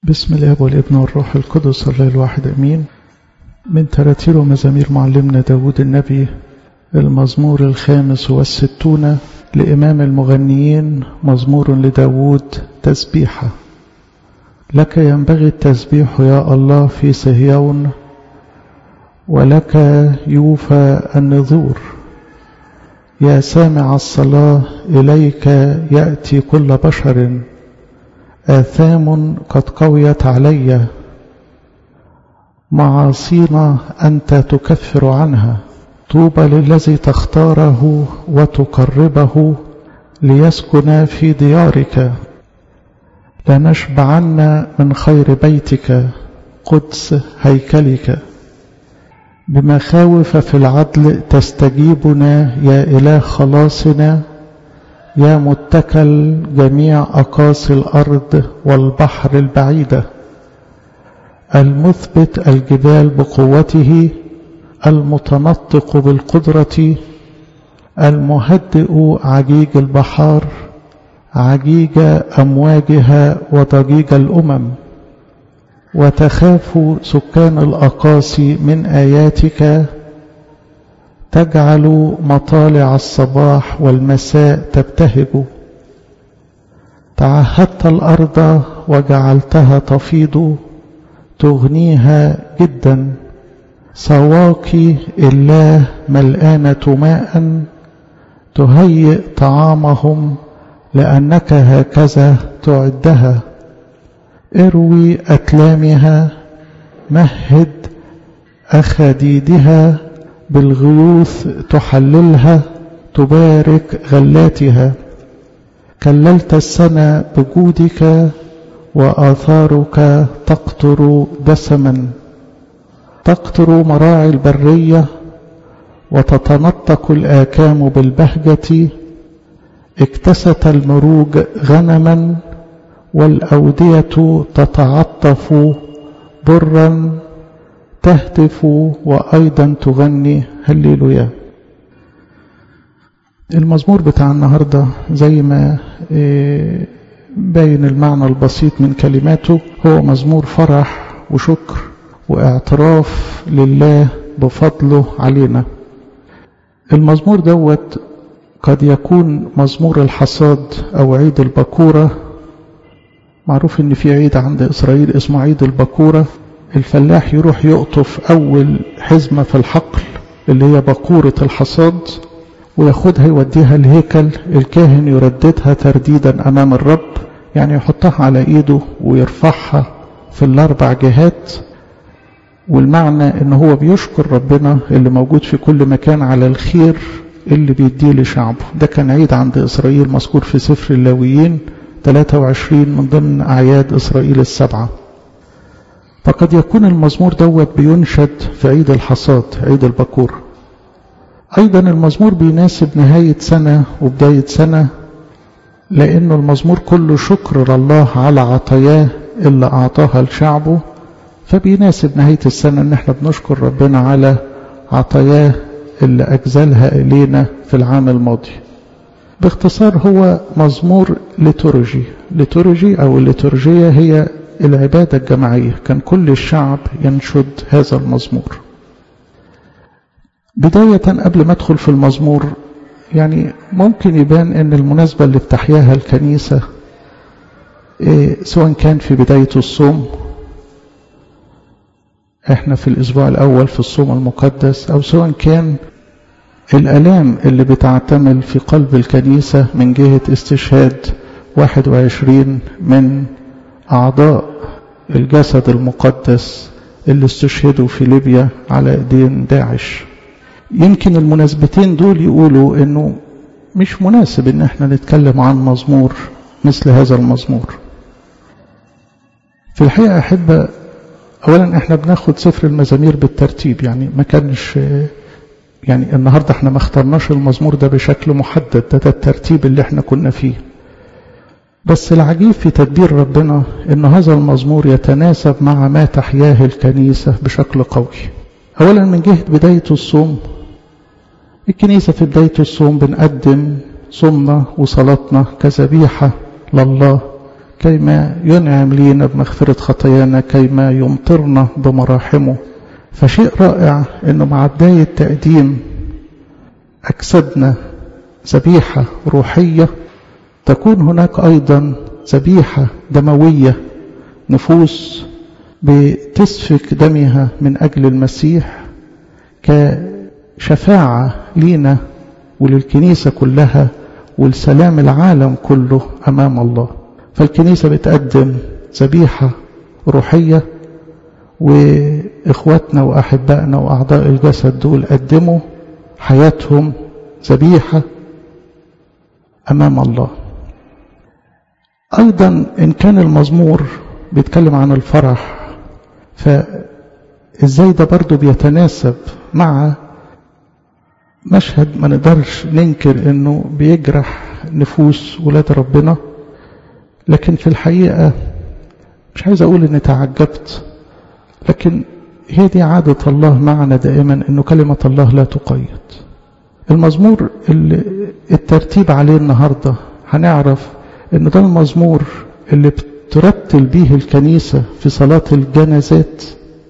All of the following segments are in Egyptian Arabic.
بسم الاب والابن والروح القدس الله الواحد امين من تراتير ومزامير معلمنا داود النبي المزمور الخامس والستون لإمام المغنيين مزمور لداود تسبيحة لك ينبغي التسبيح يا الله في صهيون ولك يوفى النذور يا سامع الصلاة إليك يأتي كل بشر آثام قد قويت علي معاصينا أنت تكفر عنها طوبى للذي تختاره وتقربه ليسكن في ديارك لنشبعن من خير بيتك قدس هيكلك بمخاوف في العدل تستجيبنا يا إله خلاصنا يا متكل جميع أقاصي الأرض والبحر البعيدة المثبت الجبال بقوته المتنطق بالقدرة المهدئ عجيج البحار عجيج أمواجها وضجيج الأمم وتخاف سكان الأقاصي من آياتك تجعل مطالع الصباح والمساء تبتهج تعهدت الأرض وجعلتها تفيض تغنيها جدا سواقي الله ملآنة ماء تهيئ طعامهم لأنك هكذا تعدها اروي أتلامها مهد أخديدها بالغيوث تحللها تبارك غلاتها كللت السنة بجودك وآثارك تقطر دسما تقطر مراعي البرية وتتنطق الآكام بالبهجة اكتست المروج غنما والأودية تتعطف برا تهتف وأيضا تغني هللويا المزمور بتاع النهاردة زي ما باين المعنى البسيط من كلماته هو مزمور فرح وشكر واعتراف لله بفضله علينا المزمور دوت قد يكون مزمور الحصاد أو عيد البكورة معروف ان في عيد عند إسرائيل اسمه عيد البكورة الفلاح يروح يقطف أول حزمة في الحقل اللي هي بقورة الحصاد وياخدها يوديها الهيكل الكاهن يرددها ترديدا أمام الرب يعني يحطها على إيده ويرفعها في الأربع جهات والمعنى إن هو بيشكر ربنا اللي موجود في كل مكان على الخير اللي بيديه لشعبه ده كان عيد عند إسرائيل مذكور في سفر اللاويين 23 من ضمن أعياد إسرائيل السبعة فقد يكون المزمور دوت بينشد في عيد الحصاد عيد البكور أيضا المزمور بيناسب نهاية سنة وبداية سنة لأنه المزمور كله شكر لله على عطاياه اللي أعطاها لشعبه فبيناسب نهاية السنة إن احنا بنشكر ربنا على عطاياه اللي أجزلها إلينا في العام الماضي باختصار هو مزمور ليتورجي ليتورجي أو الليتورجية هي العبادة الجماعية كان كل الشعب ينشد هذا المزمور بداية قبل ما ادخل في المزمور يعني ممكن يبان ان المناسبة اللي بتحياها الكنيسة إيه سواء كان في بداية الصوم احنا في الاسبوع الاول في الصوم المقدس او سواء كان الالام اللي بتعتمل في قلب الكنيسة من جهة استشهاد 21 من أعضاء الجسد المقدس اللي استشهدوا في ليبيا على ايدين داعش يمكن المناسبتين دول يقولوا انه مش مناسب ان احنا نتكلم عن مزمور مثل هذا المزمور في الحقيقة أحب أولا احنا بناخد سفر المزامير بالترتيب يعني ما كانش يعني النهاردة احنا ما اخترناش المزمور ده بشكل محدد ده, ده الترتيب اللي احنا كنا فيه بس العجيب في تدبير ربنا ان هذا المزمور يتناسب مع ما تحياه الكنيسة بشكل قوي اولا من جهة بداية الصوم الكنيسة في بداية الصوم بنقدم صومنا وصلاتنا كذبيحة لله كيما ينعم لينا بمغفرة خطايانا كيما يمطرنا بمراحمه فشيء رائع انه مع بداية تقديم اجسادنا ذبيحة روحية تكون هناك ايضا ذبيحة دموية نفوس بتسفك دمها من اجل المسيح كشفاعة لينا وللكنيسة كلها ولسلام العالم كله امام الله فالكنيسة بتقدم ذبيحة روحية وإخواتنا وأحبائنا وأعضاء الجسد دول قدموا حياتهم ذبيحة أمام الله أيضا إن كان المزمور بيتكلم عن الفرح فإزاي ده برضو بيتناسب مع مشهد ما نقدرش ننكر إنه بيجرح نفوس ولاد ربنا لكن في الحقيقة مش عايز أقول إني تعجبت لكن هي دي عادة الله معنا دائما إنه كلمة الله لا تقيد المزمور اللي الترتيب عليه النهاردة هنعرف إن ده المزمور اللي بترتل به الكنيسة في صلاة الجنازات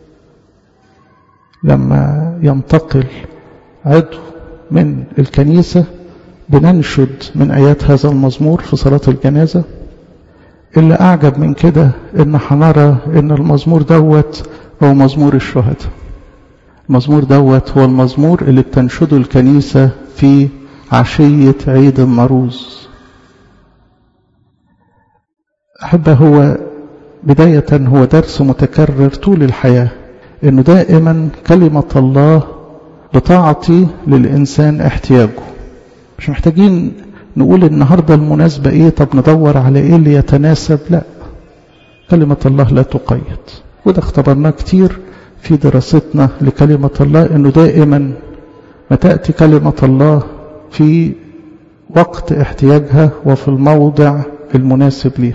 لما ينتقل عضو من الكنيسة بننشد من آيات هذا المزمور في صلاة الجنازة اللي أعجب من كده إن هنرى إن المزمور دوت هو مزمور الشهداء المزمور دوت هو المزمور اللي بتنشده الكنيسة في عشية عيد النروز أحبه هو بداية هو درس متكرر طول الحياة إنه دائما كلمة الله بتعطي للإنسان احتياجه مش محتاجين نقول النهاردة المناسبة ايه طب ندور على ايه اللي يتناسب لا كلمة الله لا تقيد وده اختبرناه كتير في دراستنا لكلمة الله انه دائما ما تأتي كلمة الله في وقت احتياجها وفي الموضع المناسب ليها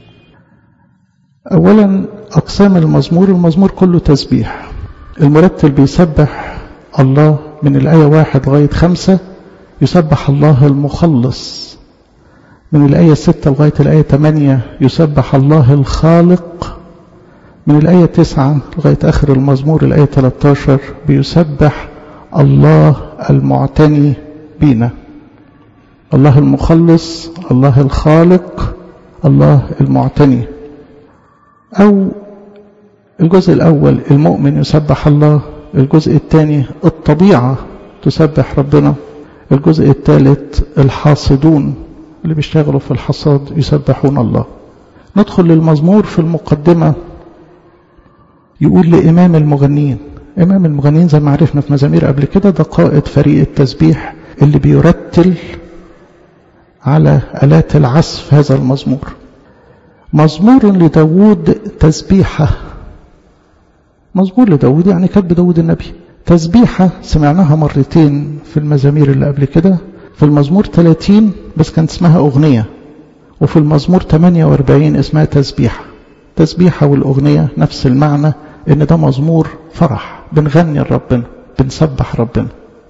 اولا اقسام المزمور المزمور كله تسبيح المرتل بيسبح الله من الآية واحد لغاية خمسة يسبح الله المخلص من الآية ستة لغاية الآية ثمانية يسبح الله الخالق من الآية تسعة لغاية آخر المزمور الآية 13 بيسبح الله المعتني بينا الله المخلص الله الخالق الله المعتني أو الجزء الأول المؤمن يسبح الله الجزء الثاني الطبيعة تسبح ربنا الجزء الثالث الحاصدون اللي بيشتغلوا في الحصاد يسبحون الله ندخل للمزمور في المقدمة يقول لإمام المغنين إمام المغنين زي ما عرفنا في مزامير قبل كده ده قائد فريق التسبيح اللي بيرتل على آلات العزف هذا المزمور مزمور لداود تسبيحة مزمور لداود يعني كتب داود النبي تسبيحة سمعناها مرتين في المزامير اللي قبل كده في المزمور 30 بس كانت اسمها أغنية وفي المزمور 48 اسمها تسبيحة تسبيحة والأغنية نفس المعنى إن ده مزمور فرح بنغني لربنا بنسبح ربنا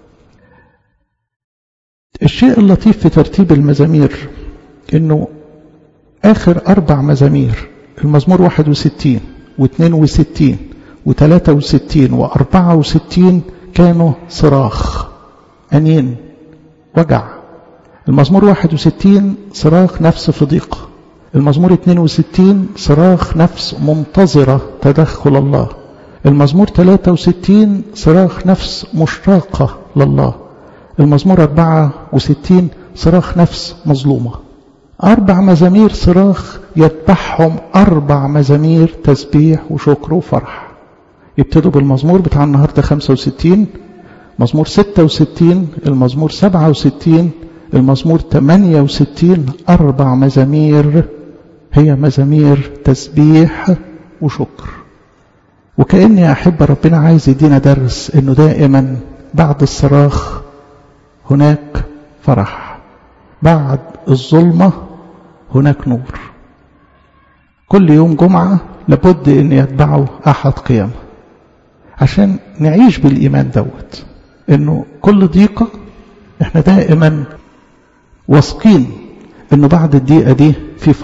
الشيء اللطيف في ترتيب المزامير إنه آخر أربع مزامير المزمور 61 و62 و63 و64 كانوا صراخ أنين وجع المزمور 61 صراخ نفس في ضيق المزمور 62 صراخ نفس منتظرة تدخل الله المزمور 63 صراخ نفس مشتاقة لله المزمور 64 صراخ نفس مظلومة أربع مزامير صراخ يتبعهم أربع مزامير تسبيح وشكر وفرح يبتدوا بالمزمور بتاع النهاردة 65 مزمور 66 المزمور 67 المزمور 68 أربع مزامير هي مزامير تسبيح وشكر وكأني أحب ربنا عايز يدينا درس إنه دائما بعد الصراخ هناك فرح بعد الظلمة هناك نور كل يوم جمعة لابد أن يتبعه أحد قيامه عشان نعيش بالإيمان دوت إنه كل ضيقة إحنا دائما واثقين إنه بعد الضيقة دي في فرح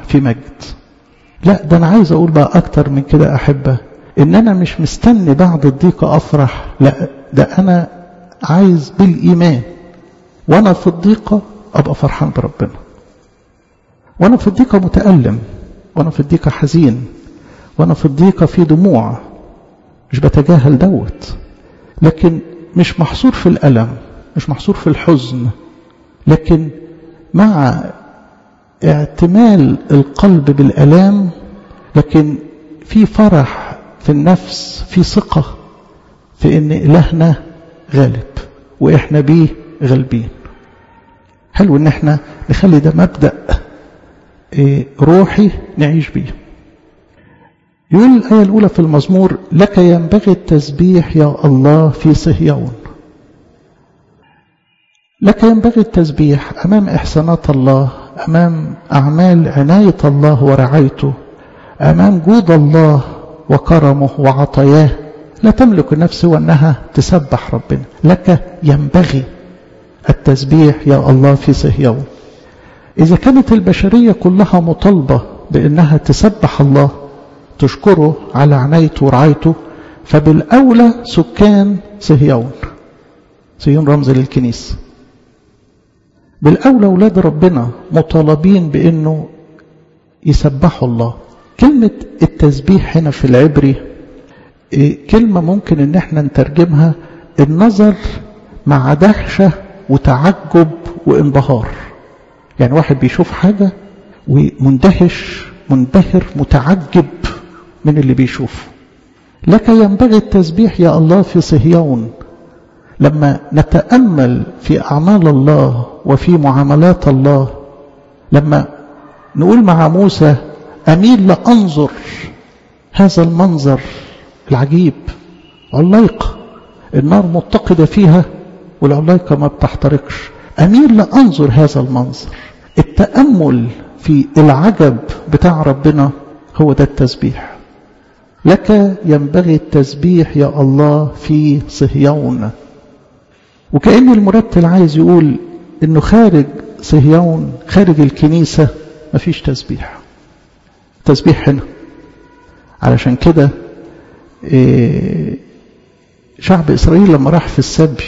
في مجد لا ده أنا عايز أقول بقى أكتر من كده أحبة إن أنا مش مستني بعد الضيقة أفرح لا ده أنا عايز بالإيمان وأنا في الضيقة أبقى فرحان بربنا وأنا في الضيقة متألم وأنا في الضيقة حزين وأنا في الضيقة في دموع مش بتجاهل دوت لكن مش محصور في الألم مش محصور في الحزن لكن مع اعتمال القلب بالألام لكن في فرح في النفس في ثقة في ان إلهنا غالب وإحنا بيه غالبين حلو ان احنا نخلي ده مبدأ روحي نعيش بيه يقول الآية الأولى في المزمور لك ينبغي التسبيح يا الله في صهيون لك ينبغي التسبيح أمام إحسانات الله أمام أعمال عناية الله ورعايته أمام جود الله وكرمه وعطاياه لا تملك النفس وأنها تسبح ربنا لك ينبغي التسبيح يا الله في صهيون إذا كانت البشرية كلها مطالبة بأنها تسبح الله تشكره على عنايته ورعايته فبالأولى سكان صهيون صهيون رمز للكنيسة بالأولى أولاد ربنا مطالبين بأنه يسبحوا الله كلمة التسبيح هنا في العبري كلمة ممكن ان احنا نترجمها النظر مع دهشة وتعجب وانبهار يعني واحد بيشوف حاجة ومندهش منبهر متعجب من اللي بيشوفه لك ينبغي التسبيح يا الله في صهيون لما نتأمل في أعمال الله وفي معاملات الله لما نقول مع موسى أميل لأنظر هذا المنظر العجيب عليقة النار متقدة فيها والعليقة ما بتحترقش أميل لأنظر هذا المنظر التأمل في العجب بتاع ربنا هو ده التسبيح لك ينبغي التسبيح يا الله في صهيون وكأن المرتل عايز يقول انه خارج صهيون خارج الكنيسة مفيش تسبيح تسبيح هنا علشان كده إيه شعب إسرائيل لما راح في السبي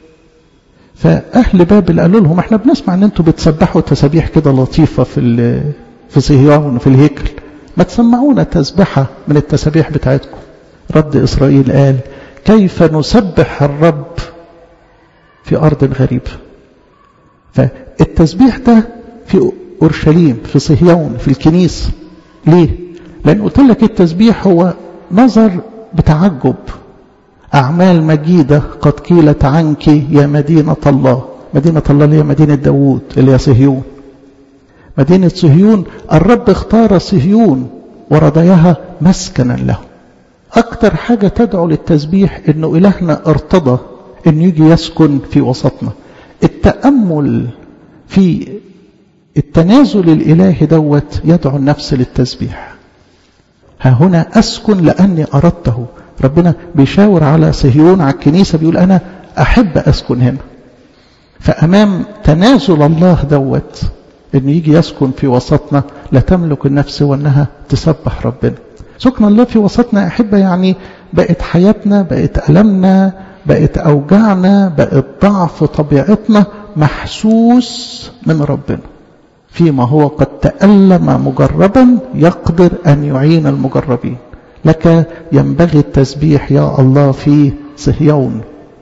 فأهل بابل قالوا لهم احنا بنسمع ان انتوا بتسبحوا تسابيح كده لطيفة في في صهيون في الهيكل ما تسمعونا تسبحة من التسابيح بتاعتكم رد إسرائيل قال كيف نسبح الرب في أرض غريبة فالتسبيح ده في أورشليم في صهيون في الكنيسة ليه؟ لأن قلت لك التسبيح هو نظر بتعجب أعمال مجيدة قد قيلت عنك يا مدينة الله مدينة الله اللي هي مدينة داوود اللي هي صهيون مدينة صهيون الرب اختار صهيون ورضيها مسكنا له أكتر حاجة تدعو للتسبيح إنه إلهنا ارتضى إنه يجي يسكن في وسطنا التأمل في التنازل الإلهي دوت يدعو النفس للتسبيح ها هنا أسكن لأني أردته ربنا بيشاور على صهيون على الكنيسة بيقول أنا أحب أسكن هنا فأمام تنازل الله دوت إنه يجي يسكن في وسطنا لا تملك النفس وأنها تسبح ربنا سكن الله في وسطنا أحبة يعني بقت حياتنا بقت ألمنا بقت أوجعنا بقت ضعف طبيعتنا محسوس من ربنا فيما هو قد تألم مجربا يقدر أن يعين المجربين لك ينبغي التسبيح يا الله في صهيون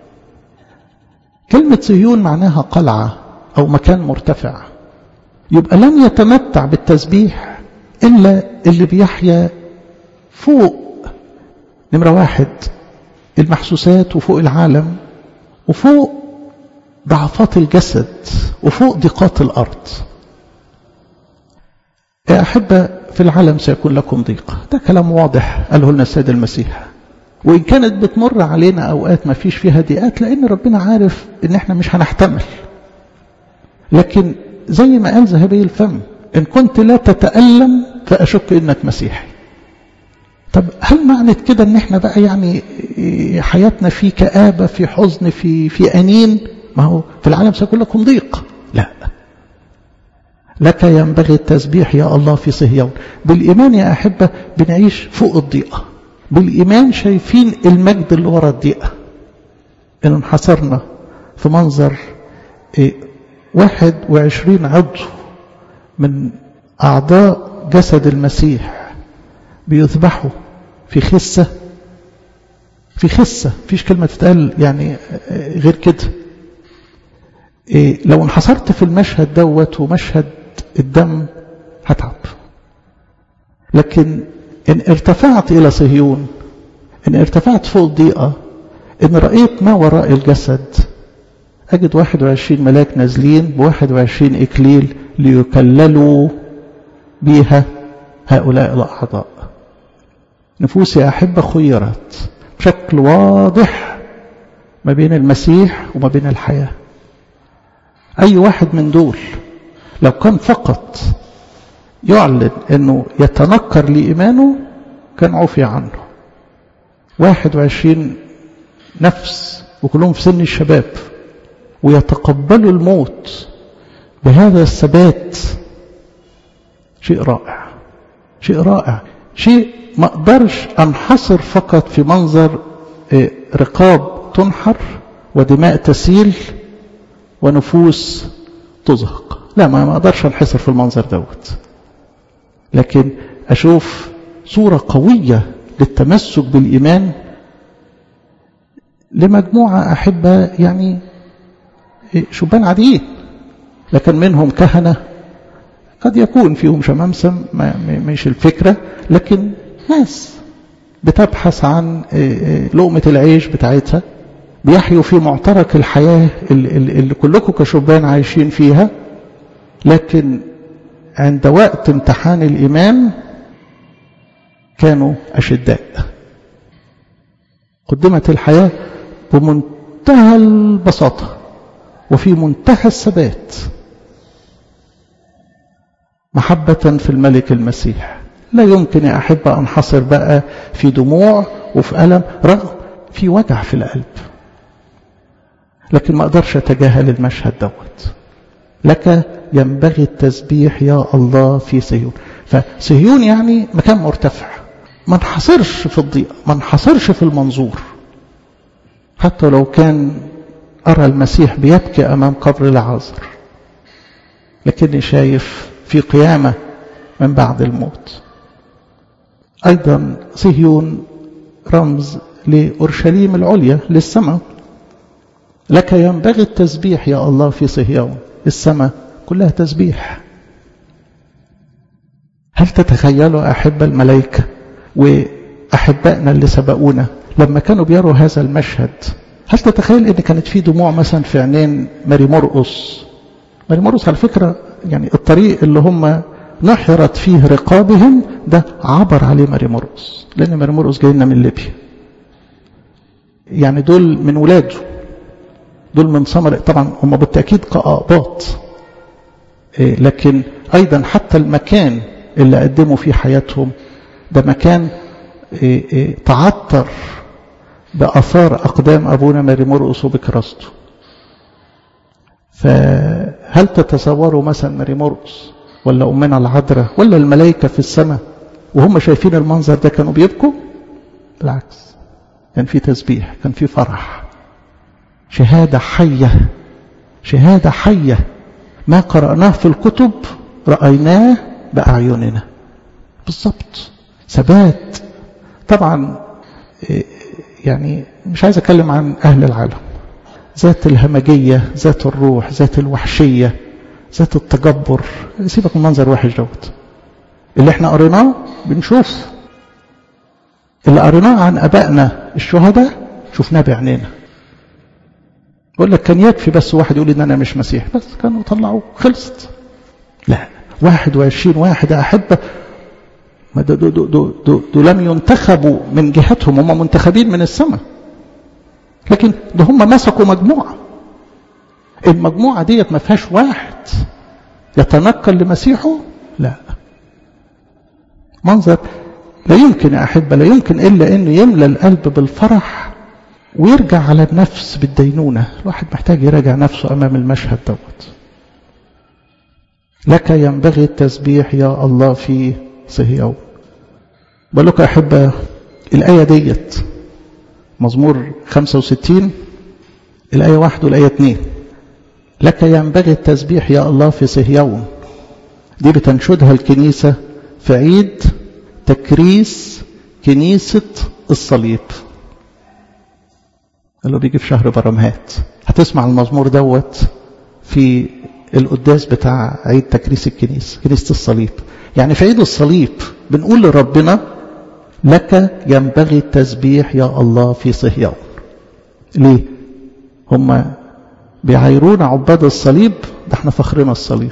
كلمة صهيون معناها قلعة أو مكان مرتفع يبقى لن يتمتع بالتسبيح إلا اللي بيحيا فوق نمرة واحد المحسوسات وفوق العالم وفوق ضعفات الجسد وفوق ضيقات الأرض يا أحبة في العالم سيكون لكم ضيق ده كلام واضح قاله لنا السيد المسيح وإن كانت بتمر علينا أوقات ما فيش فيها ضيقات لأن ربنا عارف إن إحنا مش هنحتمل لكن زي ما قال ذهبي الفم إن كنت لا تتألم فأشك إنك مسيحي طب هل معنى كده إن إحنا بقى يعني حياتنا في كآبة في حزن في في أنين ما هو في العالم سيكون لكم ضيق لا لك ينبغي التسبيح يا الله في صهيون بالإيمان يا أحبة بنعيش فوق الضيقة بالإيمان شايفين المجد اللي ورا الضيقة إن انحصرنا في منظر إيه واحد وعشرين عضو من أعضاء جسد المسيح بيذبحوا في خسة في خسة فيش كلمة تتقال يعني غير كده إيه لو انحصرت في المشهد دوت ومشهد الدم هتعب لكن إن ارتفعت إلى صهيون إن ارتفعت فوق الضيقة إن رأيت ما وراء الجسد أجد 21 ملاك نازلين ب 21 إكليل ليكللوا بها هؤلاء الأعضاء نفوسي أحبة خيرت بشكل واضح ما بين المسيح وما بين الحياة أي واحد من دول لو كان فقط يعلن أنه يتنكر لإيمانه كان عفي عنه 21 نفس وكلهم في سن الشباب ويتقبلوا الموت بهذا الثبات شيء رائع شيء رائع شيء ما اقدرش انحصر فقط في منظر رقاب تنحر ودماء تسيل ونفوس تزهق لا ما اقدرش انحصر في المنظر دوت لكن اشوف صورة قوية للتمسك بالإيمان لمجموعة أحبة يعني شبان عاديين لكن منهم كهنة قد يكون فيهم شمامسة مش الفكرة لكن ناس بتبحث عن لقمة العيش بتاعتها بيحيوا في معترك الحياة اللي كلكم كشبان عايشين فيها لكن عند وقت امتحان الإيمان كانوا أشداء قدمت الحياة بمنتهى البساطة وفي منتهى الثبات محبة في الملك المسيح لا يمكن يا أحبة أنحصر بقى في دموع وفي ألم رغم في وجع في القلب لكن ما أقدرش أتجاهل المشهد دوت لك ينبغي التسبيح يا الله في صهيون فصهيون يعني مكان مرتفع ما انحصرش في الضيق ما انحصرش في المنظور حتى لو كان أرى المسيح بيبكي أمام قبر العازر لكني شايف في قيامة من بعد الموت أيضا صهيون رمز لأورشليم العليا للسماء لك ينبغي التسبيح يا الله في صهيون السماء كلها تسبيح هل تتخيلوا أحب الملائكة وأحبائنا اللي سبقونا لما كانوا بيروا هذا المشهد هل تتخيل ان كانت في دموع مثلا في عينين ماري مرقص ماري مرقص على فكرة يعني الطريق اللي هم نحرت فيه رقابهم ده عبر عليه ماري مرقص لان ماري مرقص جاي لنا من ليبيا يعني دول من ولاده دول من ثمر طبعا هم بالتأكيد كآباط إيه لكن أيضا حتى المكان اللي قدموا فيه حياتهم ده مكان إيه إيه تعطر بأثار أقدام أبونا ماري مرقص وبكراسته فهل تتصوروا مثلا ماري مرقص ولا أمنا العذراء ولا الملائكة في السماء وهم شايفين المنظر ده كانوا بيبكوا بالعكس كان في تسبيح كان في فرح شهادة حية شهادة حية ما قرأناه في الكتب رأيناه بأعيننا بالضبط ثبات طبعا يعني مش عايز أتكلم عن أهل العالم ذات الهمجية ذات الروح ذات الوحشية ذات التجبر سيبك من منظر وحش دوت اللي احنا قريناه بنشوف اللي قريناه عن أبائنا الشهداء شفناه بعينينا يقول لك كان يكفي بس واحد يقول ان انا مش مسيح بس كانوا طلعوا خلصت لا واحد وعشرين واحد أحبة ما دو, دو, دو, دو, دو, دو لم ينتخبوا من جهتهم هم منتخبين من السماء لكن ده هم مسكوا مجموعة المجموعة ديت ما فيهاش واحد يتنقل لمسيحه لا منظر لا يمكن يا أحبة لا يمكن إلا أنه يملى القلب بالفرح ويرجع على النفس بالدينونة الواحد محتاج يراجع نفسه أمام المشهد دوت لك ينبغي التسبيح يا الله في صهيون بقول لكم يا أحبة الآية ديت مزمور 65 الآية 1 والآية 2 لك ينبغي التسبيح يا الله في صهيون دي بتنشدها الكنيسة في عيد تكريس كنيسة الصليب اللي بيجي في شهر برمهات هتسمع المزمور دوت في القداس بتاع عيد تكريس الكنيسة كنيسة الصليب يعني في عيد الصليب بنقول لربنا لك ينبغي التسبيح يا الله في صهيون ليه هم بيعايرون عباد الصليب ده احنا فخرنا الصليب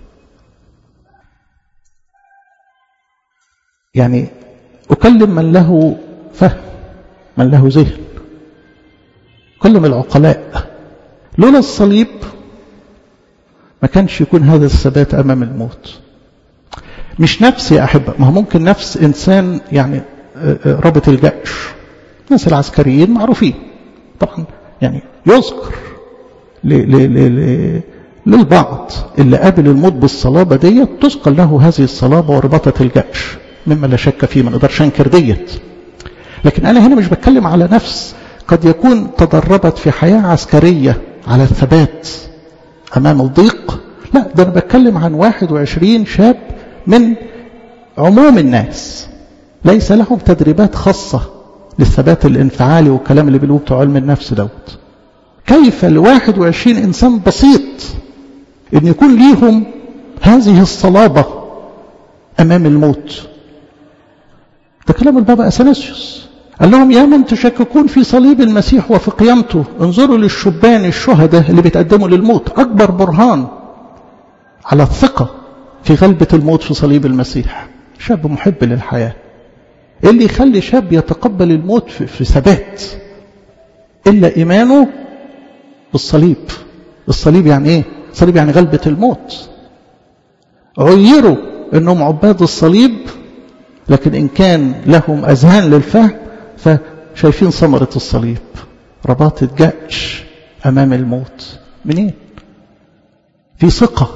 يعني أكلم من له فهم من له ذهن أكلم العقلاء لولا الصليب ما كانش يكون هذا الثبات أمام الموت مش نفس يا أحبة ما هو ممكن نفس إنسان يعني رابط الجأش الناس العسكريين معروفين طبعا يعني يذكر ل ل ل للبعض اللي قابل الموت بالصلابة ديت تثقل له هذه الصلابة وربطة الجأش مما لا شك فيه ما نقدرش انكر ديت لكن انا هنا مش بتكلم على نفس قد يكون تدربت في حياة عسكرية على الثبات امام الضيق لا ده انا بتكلم عن 21 شاب من عموم الناس ليس لهم تدريبات خاصة للثبات الانفعالي والكلام اللي بيقولوه بتوع علم النفس دوت كيف ل 21 انسان بسيط ان يكون ليهم هذه الصلابة امام الموت ده كلام البابا اثناسيوس قال لهم يا من تشككون في صليب المسيح وفي قيامته انظروا للشبان الشهداء اللي بيتقدموا للموت اكبر برهان على الثقة في غلبة الموت في صليب المسيح شاب محب للحياة اللي يخلي شاب يتقبل الموت في, في ثبات إلا إيمانه بالصليب الصليب يعني إيه الصليب يعني غلبة الموت عيروا أنهم عباد الصليب لكن إن كان لهم أذهان للفهم فشايفين ثمرة الصليب رباط الجأش أمام الموت منين في ثقة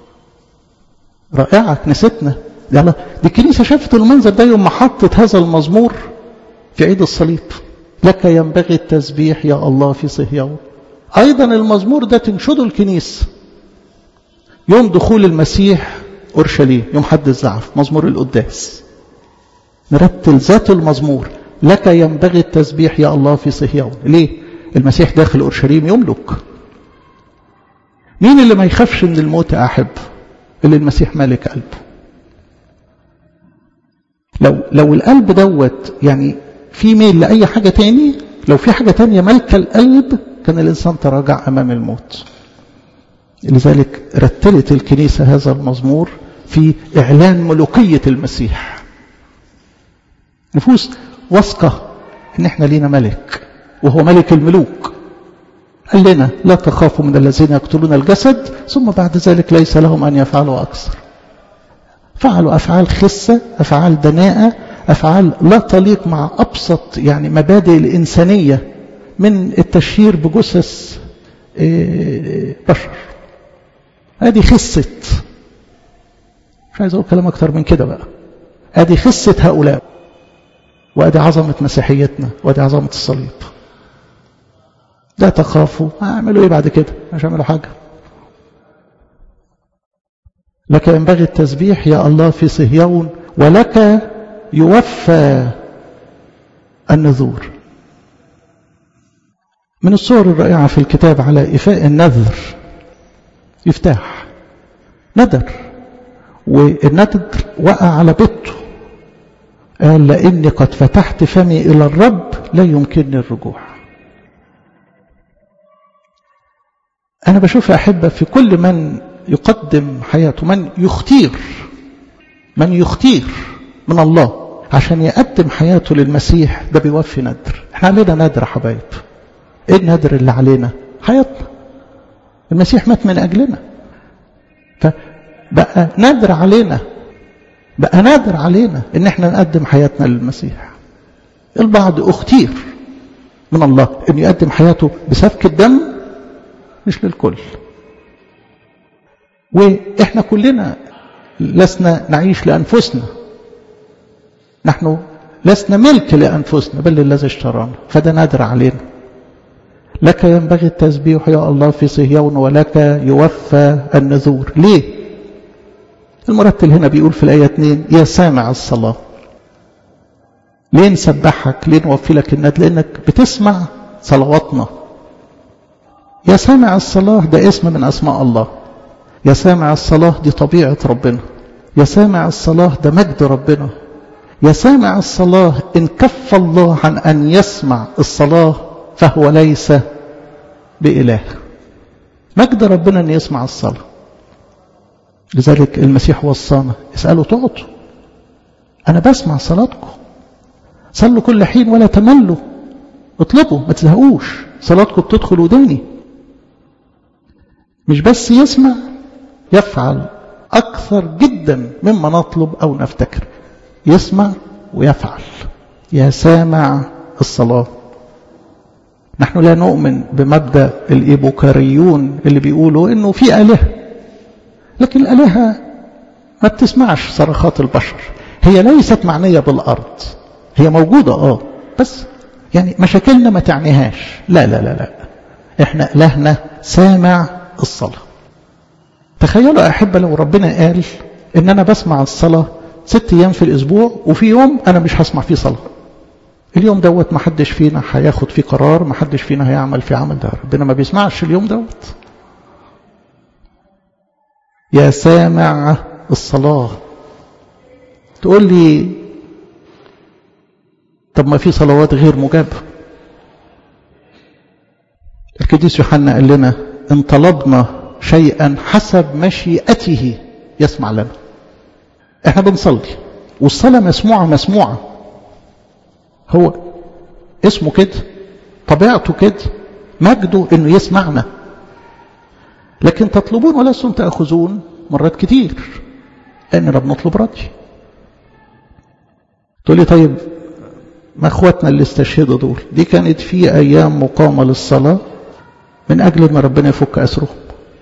رائعة كنيستنا يعني دي الكنيسة شافت المنظر ده يوم ما حطت هذا المزمور في عيد الصليب لك ينبغي التسبيح يا الله في صهيون أيضا المزمور ده تنشده الكنيسة يوم دخول المسيح أورشليم يوم حد الزعف مزمور القداس نرتل ذات المزمور لك ينبغي التسبيح يا الله في صهيون ليه المسيح داخل أورشليم يملك مين اللي ما يخافش من الموت أحب اللي المسيح مالك قلبه لو لو القلب دوت يعني في ميل لأي حاجة تاني لو في حاجة تانية مالكة القلب كان الإنسان تراجع أمام الموت لذلك رتلت الكنيسة هذا المزمور في إعلان ملوكية المسيح نفوس واثقة إن إحنا لينا ملك وهو ملك الملوك قال لنا لا تخافوا من الذين يقتلون الجسد ثم بعد ذلك ليس لهم أن يفعلوا أكثر فعلوا أفعال خسة أفعال دناءة أفعال لا تليق مع أبسط يعني مبادئ الإنسانية من التشهير بجثث بشر هذه خسة مش عايز أقول كلام أكتر من كده بقى هذه خسة هؤلاء وأدي عظمة مسيحيتنا وأدي عظمة الصليب لا تخافوا هعملوا ايه بعد كده مش هعملوا حاجة لك ينبغي التسبيح يا الله في صهيون ولك يوفى النذور من الصور الرائعة في الكتاب على إفاء النذر يفتاح ندر والندر وقع على بيته قال لإني قد فتحت فمي إلى الرب لا يمكنني الرجوع أنا بشوف أحبة في كل من يقدم حياته من يختير من يختير من الله عشان يقدم حياته للمسيح ده بيوفي ندر احنا علينا ندر حبايب ايه الندر اللي علينا حياتنا المسيح مات من أجلنا فبقى ندر علينا بقى نادر علينا ان احنا نقدم حياتنا للمسيح البعض اختير من الله ان يقدم حياته بسفك الدم مش للكل وإحنا كلنا لسنا نعيش لأنفسنا نحن لسنا ملك لأنفسنا بل الذي اشترانا فده نادر علينا لك ينبغي التسبيح يا الله في صهيون ولك يوفى النذور ليه المرتل هنا بيقول في الآية 2 يا سامع الصلاة ليه نسبحك ليه نوفي لك الند لأنك بتسمع صلواتنا يا سامع الصلاة ده اسم من أسماء الله يا سامع الصلاة دي طبيعة ربنا يا سامع الصلاة ده مجد ربنا يا سامع الصلاة إن كف الله عن أن يسمع الصلاة فهو ليس بإله مجد ربنا أن يسمع الصلاة لذلك المسيح وصانا اسألوا تعطوا أنا بسمع صلاتكم صلوا كل حين ولا تملوا اطلبوا ما تزهقوش صلاتكم بتدخل وداني مش بس يسمع يفعل أكثر جدا مما نطلب أو نفتكر يسمع ويفعل يا سامع الصلاة نحن لا نؤمن بمبدأ الإيبوكاريون اللي بيقولوا إنه في آلهة لكن الآلهة ما بتسمعش صرخات البشر هي ليست معنية بالأرض هي موجودة آه بس يعني مشاكلنا ما تعنيهاش لا لا لا لا احنا إلهنا سامع الصلاة تخيلوا يا أحبة لو ربنا قال إن أنا بسمع الصلاة ست أيام في الأسبوع وفي يوم أنا مش هسمع فيه صلاة اليوم دوت ما حدش فينا هياخد فيه قرار ما حدش فينا هيعمل في عمل ده ربنا ما بيسمعش اليوم دوت يا سامع الصلاة تقول لي طب ما في صلوات غير مجابة القديس يوحنا قال لنا ان طلبنا شيئا حسب مشيئته يسمع لنا احنا بنصلي والصلاة مسموعة مسموعة هو اسمه كده طبيعته كده مجده انه يسمعنا لكن تطلبون ولستم تأخذون مرات كتير لأننا بنطلب ردي تقول لي طيب ما اخواتنا اللي استشهدوا دول دي كانت في أيام مقامة للصلاة من أجل أن ربنا يفك أسرهم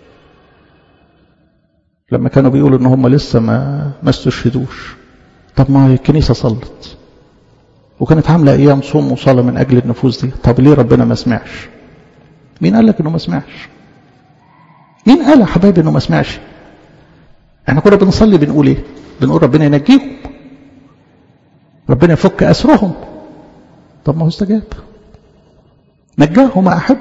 لما كانوا بيقولوا ان هم لسه ما ما استشهدوش طب ما الكنيسه صلت وكانت عامله ايام صوم وصلاه من اجل النفوس دي طب ليه ربنا ما سمعش مين قال لك انه ما سمعش مين قال يا حبايبي انه ما سمعش احنا كنا بنصلي بنقول ايه بنقول ربنا ينجيهم ربنا يفك اسرهم طب ما هو استجاب نجاهم احب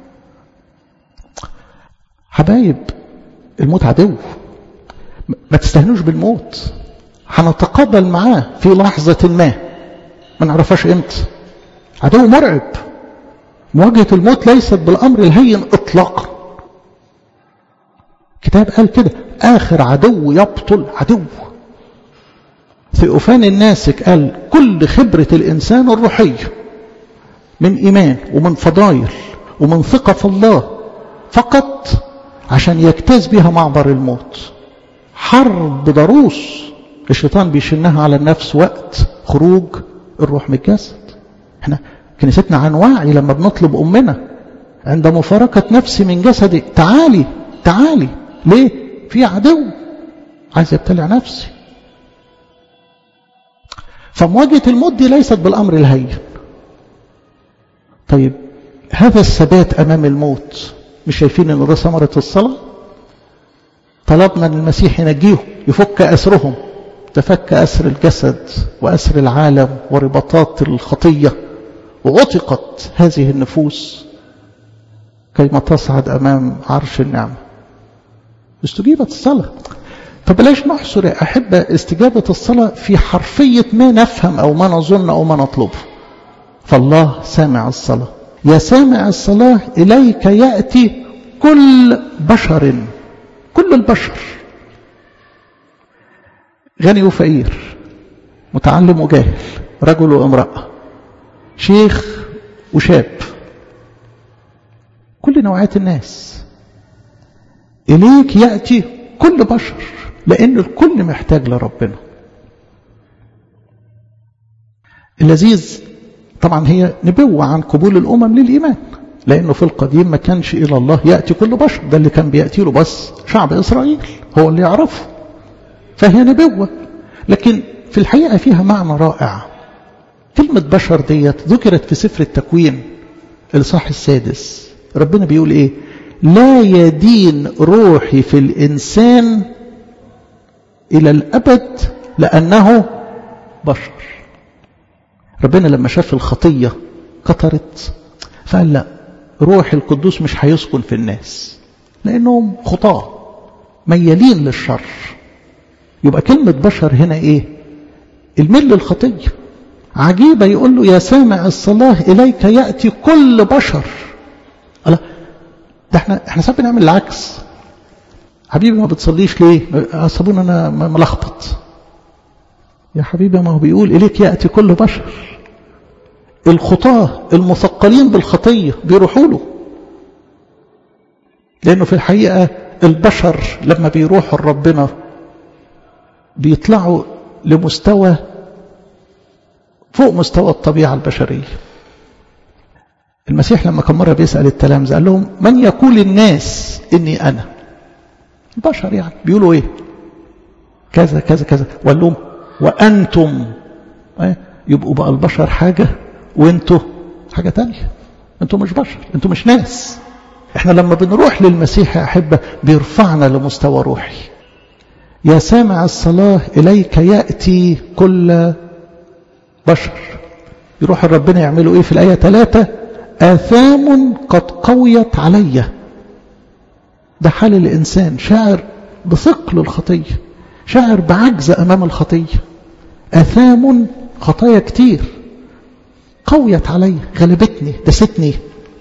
حبايب الموت عدو ما تستهنوش بالموت هنتقابل معاه في لحظة ما ما نعرفهاش امتى عدو مرعب مواجهة الموت ليست بالأمر الهين إطلاقا كتاب قال كده آخر عدو يبطل عدو ثيوفان الناسك قال كل خبرة الإنسان الروحية من إيمان ومن فضايل ومن ثقة في الله فقط عشان يجتاز بها معبر الموت حرب ضروس الشيطان بيشنها على النفس وقت خروج الروح من الجسد احنا كنيستنا عن وعي لما بنطلب أمنا عند مفارقة نفسي من جسدي تعالي تعالي ليه في عدو عايز يبتلع نفسي فمواجهة الموت دي ليست بالأمر الهين طيب هذا الثبات أمام الموت مش شايفين ان ده ثمرة الصلاة طلبنا ان المسيح ينجيهم يفك أسرهم تفك أسر الجسد وأسر العالم ورباطات الخطية وعتقت هذه النفوس كيما تصعد أمام عرش النعمة استجيبت الصلاة فبلاش نحصر يا أحبة استجابة الصلاة في حرفية ما نفهم أو ما نظن أو ما نطلبه فالله سامع الصلاة يا سامع الصلاة إليك يأتي كل بشر كل البشر غني وفقير متعلم وجاهل رجل وامرأة شيخ وشاب كل نوعات الناس إليك يأتي كل بشر لأن الكل محتاج لربنا اللذيذ طبعا هي نبوة عن قبول الأمم للإيمان لأنه في القديم ما كانش إلى الله يأتي كل بشر ده اللي كان بيأتي له بس شعب إسرائيل هو اللي يعرفه فهي نبوة لكن في الحقيقة فيها معنى رائع كلمة بشر ديت ذكرت في سفر التكوين الإصحاح السادس ربنا بيقول إيه لا يدين روحي في الإنسان إلى الأبد لأنه بشر ربنا لما شاف الخطية كترت فقال لا روح القدوس مش هيسكن في الناس لأنهم خطاة ميالين للشر يبقى كلمة بشر هنا إيه الميل للخطية عجيبة يقول له يا سامع الصلاة إليك يأتي كل بشر الله ده احنا احنا ساعات بنعمل العكس حبيبي ما بتصليش ليه صابون انا ملخبط يا حبيبي ما هو بيقول اليك ياتي كل بشر الخطاه المثقلين بالخطيه بيروحوا له لانه في الحقيقه البشر لما بيروحوا لربنا بيطلعوا لمستوى فوق مستوى الطبيعه البشريه المسيح لما كان مرة بيسأل التلامذة قال لهم من يقول الناس إني أنا البشر يعني بيقولوا إيه كذا كذا كذا وقال لهم وأنتم يبقوا بقى البشر حاجة وانتوا حاجة تانية انتوا مش بشر انتوا مش ناس احنا لما بنروح للمسيح يا أحبة بيرفعنا لمستوى روحي يا سامع الصلاة إليك يأتي كل بشر يروح ربنا يعملوا ايه في الآية ثلاثة آثام قد قويت علي ده حال الإنسان شاعر بثقل الخطية شاعر بعجز أمام الخطية آثام خطايا كتير قويت علي غلبتني دستني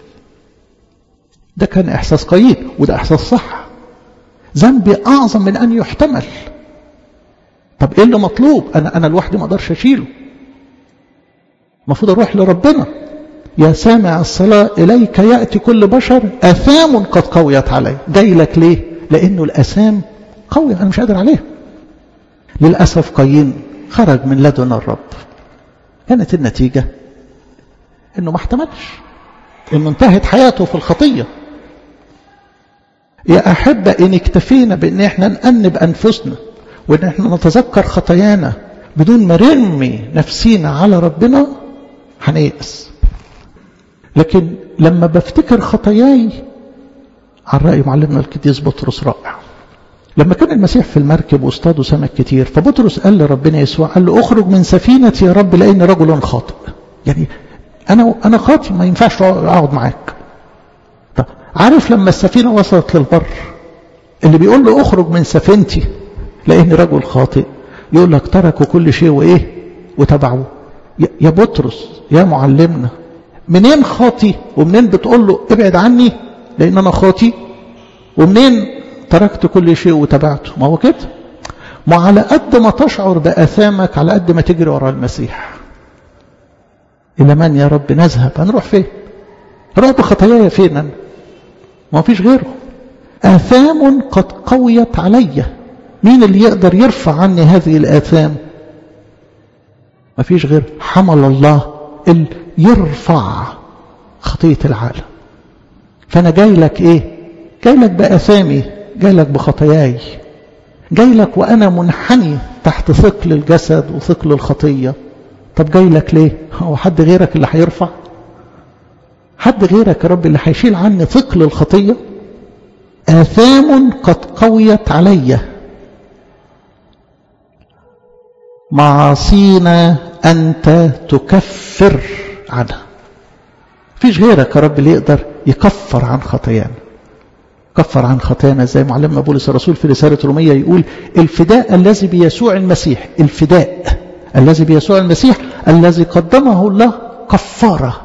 ده كان إحساس قيد وده إحساس صح ذنبي أعظم من أن يحتمل طب إيه اللي مطلوب أنا أنا لوحدي ما أقدرش أشيله المفروض أروح لربنا يا سامع الصلاة إليك يأتي كل بشر أثام قد قويت علي جاي لك ليه لأنه الأثام قوي أنا مش قادر عليه للأسف قايين خرج من لدن الرب كانت النتيجة أنه ما احتملش أنه انتهت حياته في الخطية يا أحبة إن اكتفينا بأن احنا نأنب أنفسنا وأن احنا نتذكر خطايانا بدون ما نرمي نفسينا على ربنا هنيأس لكن لما بفتكر خطاياي عن رأي معلمنا القديس بطرس رائع لما كان المسيح في المركب واصطادوا سمك كتير فبطرس قال لربنا يسوع قال له اخرج من سفينتي يا رب لاني رجل خاطئ يعني انا انا خاطئ ما ينفعش اقعد معاك طب عارف لما السفينه وصلت للبر اللي بيقول له اخرج من سفينتي لاني رجل خاطئ يقول لك تركوا كل شيء وايه وتبعوه يا بطرس يا معلمنا منين خاطي ومنين بتقول له ابعد عني لان انا خاطي ومنين تركت كل شيء وتبعته ما هو كده ما على قد ما تشعر بأثامك على قد ما تجري ورا المسيح إلى من يا رب نذهب هنروح فين هنروح بخطاياي فين أنا ما فيش غيره آثام قد قويت علي مين اللي يقدر يرفع عني هذه الآثام ما فيش غير حمل الله اللي يرفع خطية العالم فأنا جاي لك إيه جاي لك بأثامي جاي لك بخطاياي جاي لك وأنا منحني تحت ثقل الجسد وثقل الخطية طب جاي لك ليه هو حد غيرك اللي هيرفع حد غيرك يا رب اللي هيشيل عني ثقل الخطية آثام قد قويت علي معاصينا أنت تكفر عنها فيش غيرك يا رب اللي يقدر يكفر عن خطايانا كفر عن خطايانا زي معلمنا بولس الرسول في رسالة رومية يقول الفداء الذي بيسوع المسيح الفداء الذي بيسوع المسيح الذي قدمه الله كفارة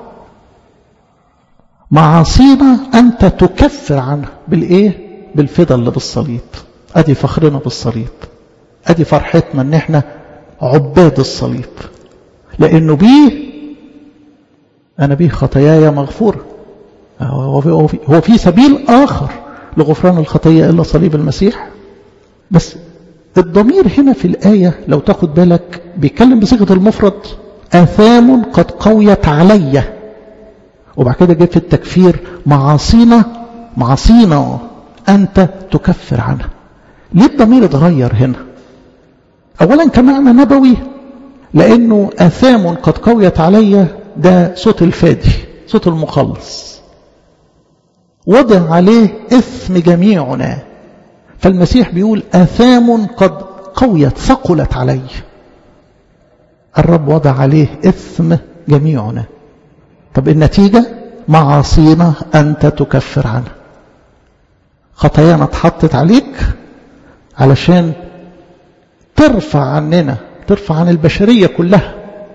معاصينا أنت تكفر عنها بالإيه؟ بالفدا اللي بالصليب أدي فخرنا بالصليب أدي فرحتنا أن احنا عباد الصليب لأنه بيه أنا بيه خطاياي مغفورة هو في سبيل آخر لغفران الخطية إلا صليب المسيح بس الضمير هنا في الآية لو تاخد بالك بيتكلم بصيغة المفرد آثام قد قويت علي وبعد كده جه في التكفير معاصينا معاصينا أنت تكفر عنها ليه الضمير اتغير هنا أولا كمعنى نبوي لأنه أثام قد قويت علي ده صوت الفادي صوت المخلص وضع عليه إثم جميعنا فالمسيح بيقول أثام قد قويت ثقلت علي الرب وضع عليه إثم جميعنا طب النتيجة معاصينا أنت تكفر عنها خطايانا اتحطت عليك علشان ترفع عننا ترفع عن البشرية كلها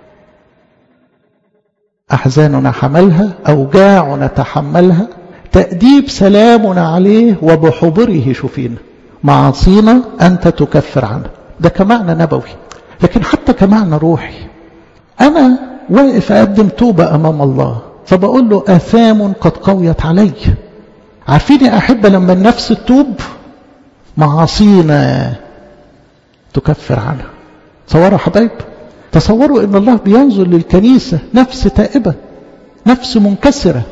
أحزاننا حملها أوجاعنا تحملها تأديب سلامنا عليه وبحبره شفينا معاصينا أنت تكفر عنها ده كمعنى نبوي لكن حتى كمعنى روحي أنا واقف أقدم توبة أمام الله فبقول له آثام قد قويت علي عارفين يا أحبة لما النفس تتوب معاصينا تكفر عنها تصوروا حبايب تصوروا ان الله بينظر للكنيسة نفس تائبة نفس منكسرة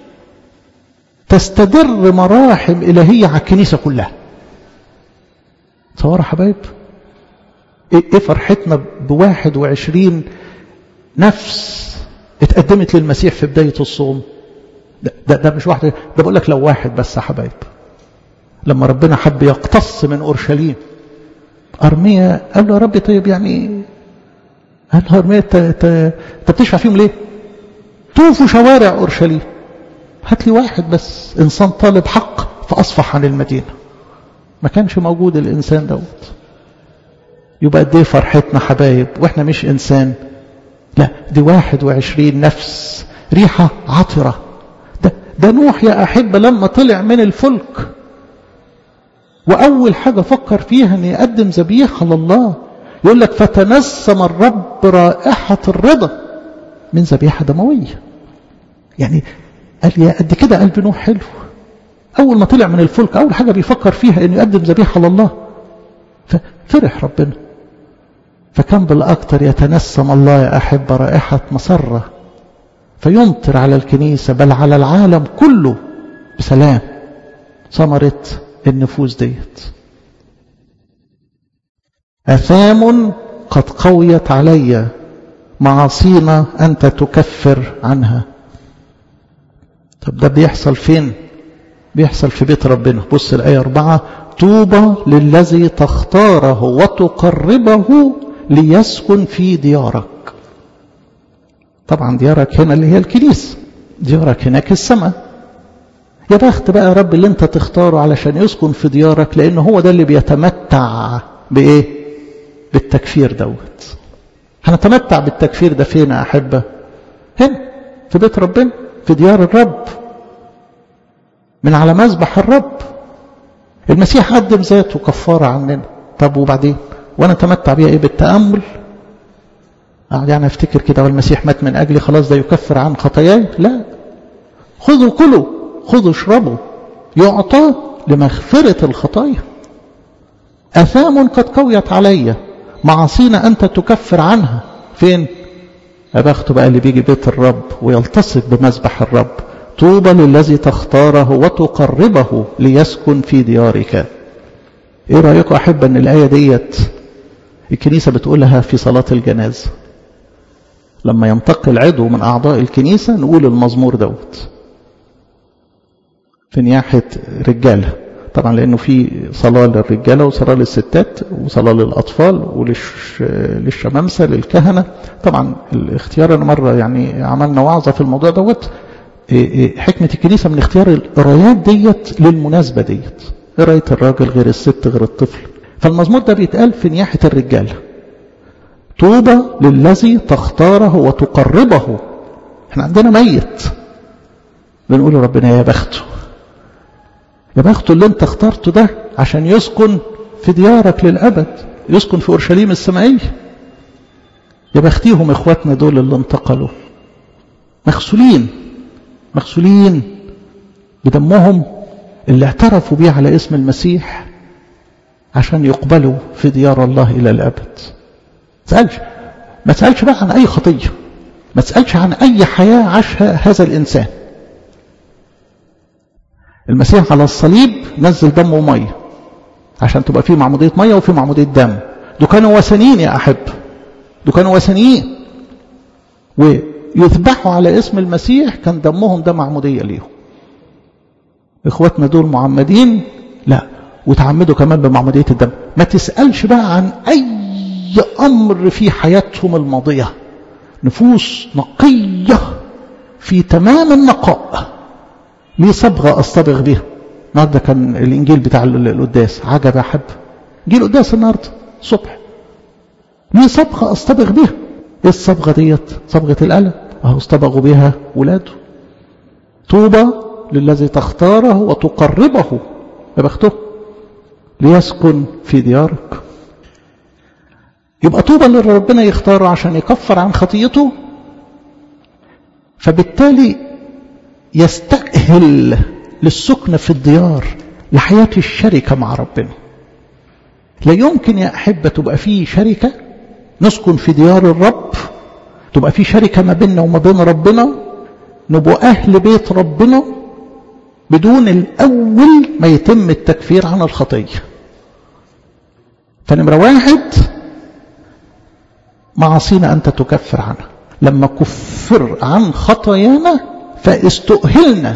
تستدر مراحم إلهية على الكنيسة كلها تصوروا حبايب ايه فرحتنا بواحد وعشرين نفس اتقدمت للمسيح في بداية الصوم ده, ده, ده مش واحد ده بقول لك لو واحد بس يا حبايب لما ربنا حب يقتص من أورشليم أرميا قال له يا ربي طيب يعني قال له أرميا أنت بتشفع فيهم ليه؟ طوفوا شوارع أورشليم هات لي واحد بس إنسان طالب حق فأصفح عن المدينة ما كانش موجود الإنسان دوت يبقى قد ايه فرحتنا حبايب واحنا مش إنسان لا دي واحد وعشرين نفس ريحة عطرة ده, ده نوح يا أحبة لما طلع من الفلك وأول حاجة فكر فيها أن يقدم ذبيحة لله يقول لك فتنسم الرب رائحة الرضا من ذبيحة دموية يعني قال يا قد كده قلب نوح حلو أول ما طلع من الفلك أول حاجة بيفكر فيها أنه يقدم ذبيحة لله ففرح ربنا فكان بالأكثر يتنسم الله يا أحب رائحة مسرة فيمطر على الكنيسة بل على العالم كله بسلام ثمرة النفوس ديت أثام قد قويت علي معاصينا أنت تكفر عنها طب ده بيحصل فين بيحصل في بيت ربنا بص الآية أربعة طوبى للذي تختاره وتقربه ليسكن في ديارك طبعا ديارك هنا اللي هي الكنيسة ديارك هناك السماء يا بخت بقى يا رب اللي انت تختاره علشان يسكن في ديارك لان هو ده اللي بيتمتع بايه بالتكفير دوت هنتمتع بالتكفير ده فين يا احبه هنا في بيت ربنا في ديار الرب من على مذبح الرب المسيح قدم ذاته كفاره عننا طب وبعدين وانا اتمتع بيها ايه بالتامل يعني افتكر كده والمسيح مات من اجلي خلاص ده يكفر عن خطاياي لا خذوا كلوا خذوا اشربوا يعطى لمغفرة الخطايا أثام قد قويت علي معاصينا أنت تكفر عنها فين أبخت بقى اللي بيجي بيت الرب ويلتصق بمذبح الرب طوبى للذي تختاره وتقربه ليسكن في ديارك ايه رأيكم أحب أن الآية ديت الكنيسة بتقولها في صلاة الجنازة لما ينتقل عضو من أعضاء الكنيسة نقول المزمور دوت في نياحة رجالة طبعا لأنه في صلاة للرجالة وصلاة للستات وصلاة للأطفال وللشمامسة للكهنة طبعا الاختيار أنا مرة يعني عملنا وعظة في الموضوع دوت حكمة الكنيسة من اختيار القرايات ديت للمناسبة ديت قراية الراجل غير الست غير الطفل فالمزمور ده بيتقال في نياحة الرجالة طوبى للذي تختاره وتقربه احنا عندنا ميت بنقول ربنا يا بخته يا بخته اللي انت اخترته ده عشان يسكن في ديارك للأبد يسكن في أورشليم السمائية يا بختيهم إخواتنا دول اللي انتقلوا مغسولين مغسولين بدمهم اللي اعترفوا بيه على اسم المسيح عشان يقبلوا في ديار الله إلى الأبد تسألش ما تسألش بقى عن أي خطية ما تسألش عن أي حياة عاشها هذا الإنسان المسيح على الصليب نزل دم وميه عشان تبقى في معمودية ميه وفي معمودية دم دول كانوا وثنيين يا أحب دول كانوا وثنيين ويذبحوا على اسم المسيح كان دمهم ده معمودية ليهم إخواتنا دول معمدين لا وتعمدوا كمان بمعمودية الدم ما تسألش بقى عن أي أمر في حياتهم الماضية نفوس نقية في تمام النقاء ليه صبغة أصطبغ بها النهارده كان الإنجيل بتاع القداس عجب يا حب إنجيل القداس النهارده الصبح ليه صبغة أصطبغ بها إيه الصبغة ديت صبغة القلم أهو اصطبغوا بها ولاده طوبى للذي تختاره وتقربه يا بخته ليسكن في ديارك يبقى طوبى اللي ربنا يختاره عشان يكفر عن خطيته فبالتالي يستأهل للسكن في الديار لحياة الشركة مع ربنا لا يمكن يا أحبة تبقى فيه شركة نسكن في ديار الرب تبقى في شركة ما بيننا وما بين ربنا نبقى أهل بيت ربنا بدون الأول ما يتم التكفير عن الخطية فنمرة واحد معاصينا أنت تكفر عنها لما كفر عن خطايانا فاستؤهلنا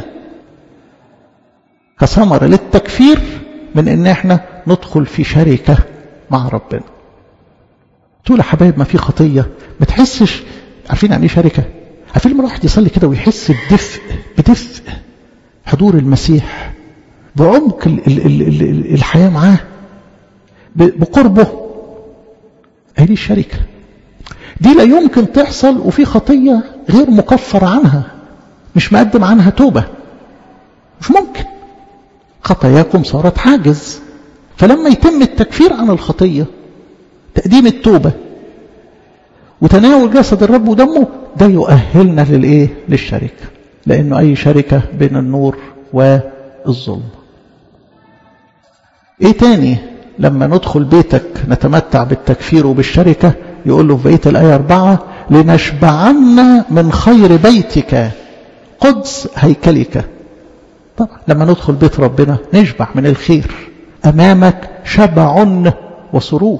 كثمرة للتكفير من ان احنا ندخل في شركة مع ربنا تقول يا حبايب ما في خطية ما تحسش عارفين يعني ايه شركة عارفين لما الواحد يصلي كده ويحس بدفء بدفء حضور المسيح بعمق ال ال ال ال الحياة معاه بقربه هذه الشركة دي لا يمكن تحصل وفي خطية غير مكفر عنها مش مقدم عنها توبة مش ممكن خطاياكم صارت حاجز فلما يتم التكفير عن الخطية تقديم التوبة وتناول جسد الرب ودمه ده يؤهلنا للإيه؟ للشركة لأنه أي شركة بين النور والظلم إيه تاني لما ندخل بيتك نتمتع بالتكفير وبالشركة يقول له في بيت الآية أربعة لنشبعن من خير بيتك قدس هيكلك طبعا لما ندخل بيت ربنا نشبع من الخير أمامك شبع وسرور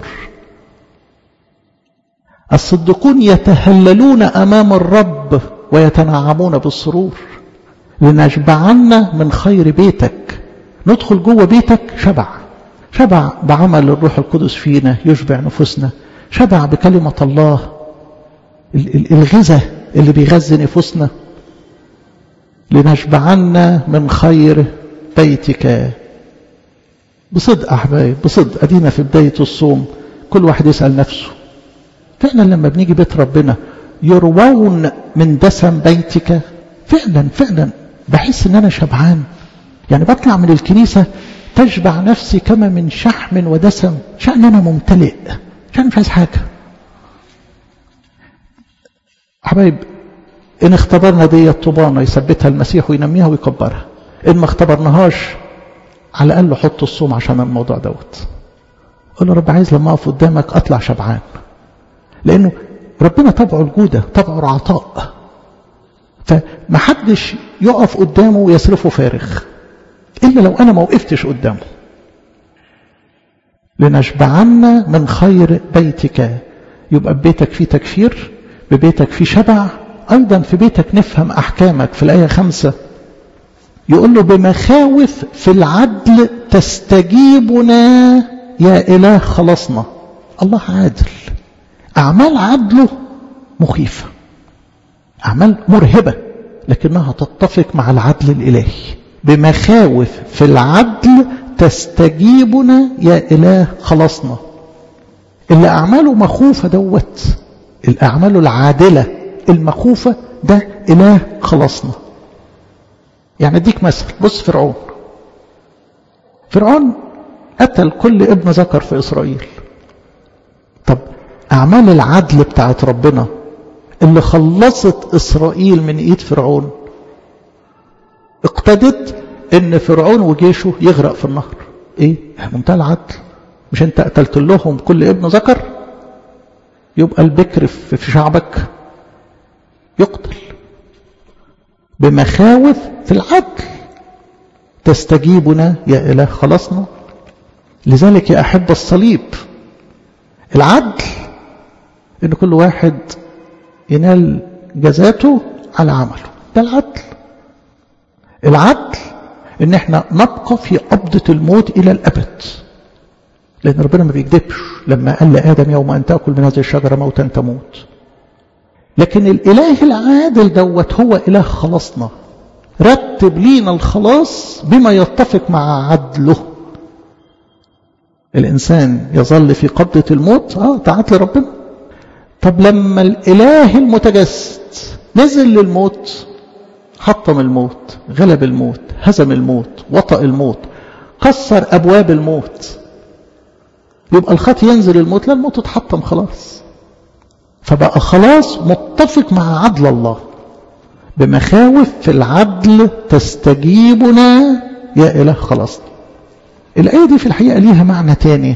الصديقون يتهللون أمام الرب ويتنعمون بالسرور لنشبعن من خير بيتك ندخل جوه بيتك شبع شبع بعمل الروح القدس فينا يشبع نفوسنا شبع بكلمة الله الغذاء اللي بيغذي نفوسنا لنشبعن من خير بيتك بصدق أحبائي بصدق أدينا في بداية الصوم كل واحد يسأل نفسه فعلا لما بنيجي بيت ربنا يروون من دسم بيتك فعلا فعلا بحس ان انا شبعان يعني بطلع من الكنيسة تشبع نفسي كما من شحم ودسم شأن انا ممتلئ شأن مش عايز حاجة حبايب إن اختبرنا دي طوبانا يثبتها المسيح وينميها ويكبرها إن ما اختبرناهاش على الأقل حط الصوم عشان الموضوع دوت قول له رب عايز لما أقف قدامك أطلع شبعان لأنه ربنا طبعه الجودة طبعه العطاء فمحدش يقف قدامه ويصرفه فارغ إلا لو أنا ما وقفتش قدامه لنشبعن من خير بيتك يبقى ببيتك فيه تكفير ببيتك فيه شبع أيضا في بيتك نفهم أحكامك في الآية خمسة يقول له بمخاوف في العدل تستجيبنا يا إله خلصنا الله عادل أعمال عدله مخيفة أعمال مرهبة لكنها تتفق مع العدل الإلهي بمخاوف في العدل تستجيبنا يا إله خلصنا اللي أعماله مخوفة دوت الأعمال العادلة المخوفة ده إله خلصنا يعني اديك مثل بص فرعون فرعون قتل كل ابن ذكر في إسرائيل طب أعمال العدل بتاعت ربنا اللي خلصت إسرائيل من إيد فرعون اقتدت ان فرعون وجيشه يغرق في النهر ايه منتهى العدل مش انت قتلت لهم كل ابن ذكر يبقى البكر في شعبك يقتل بمخاوف في العدل تستجيبنا يا إله خلصنا لذلك يا أحب الصليب العدل إن كل واحد ينال جزاته على عمله ده العدل العدل إن احنا نبقى في قبضة الموت إلى الأبد لأن ربنا ما بيكذبش لما قال لآدم يوم أن تأكل من هذه الشجرة موتا تموت لكن الإله العادل دوت هو إله خلاصنا رتب لينا الخلاص بما يتفق مع عدله الإنسان يظل في قبضة الموت آه ده عدل ربنا طب لما الإله المتجسد نزل للموت حطم الموت غلب الموت هزم الموت وطأ الموت كسر أبواب الموت يبقى الخط ينزل الموت لا الموت اتحطم خلاص فبقى خلاص متفق مع عدل الله بمخاوف في العدل تستجيبنا يا إله خلاصنا الآية دي في الحقيقة ليها معنى تاني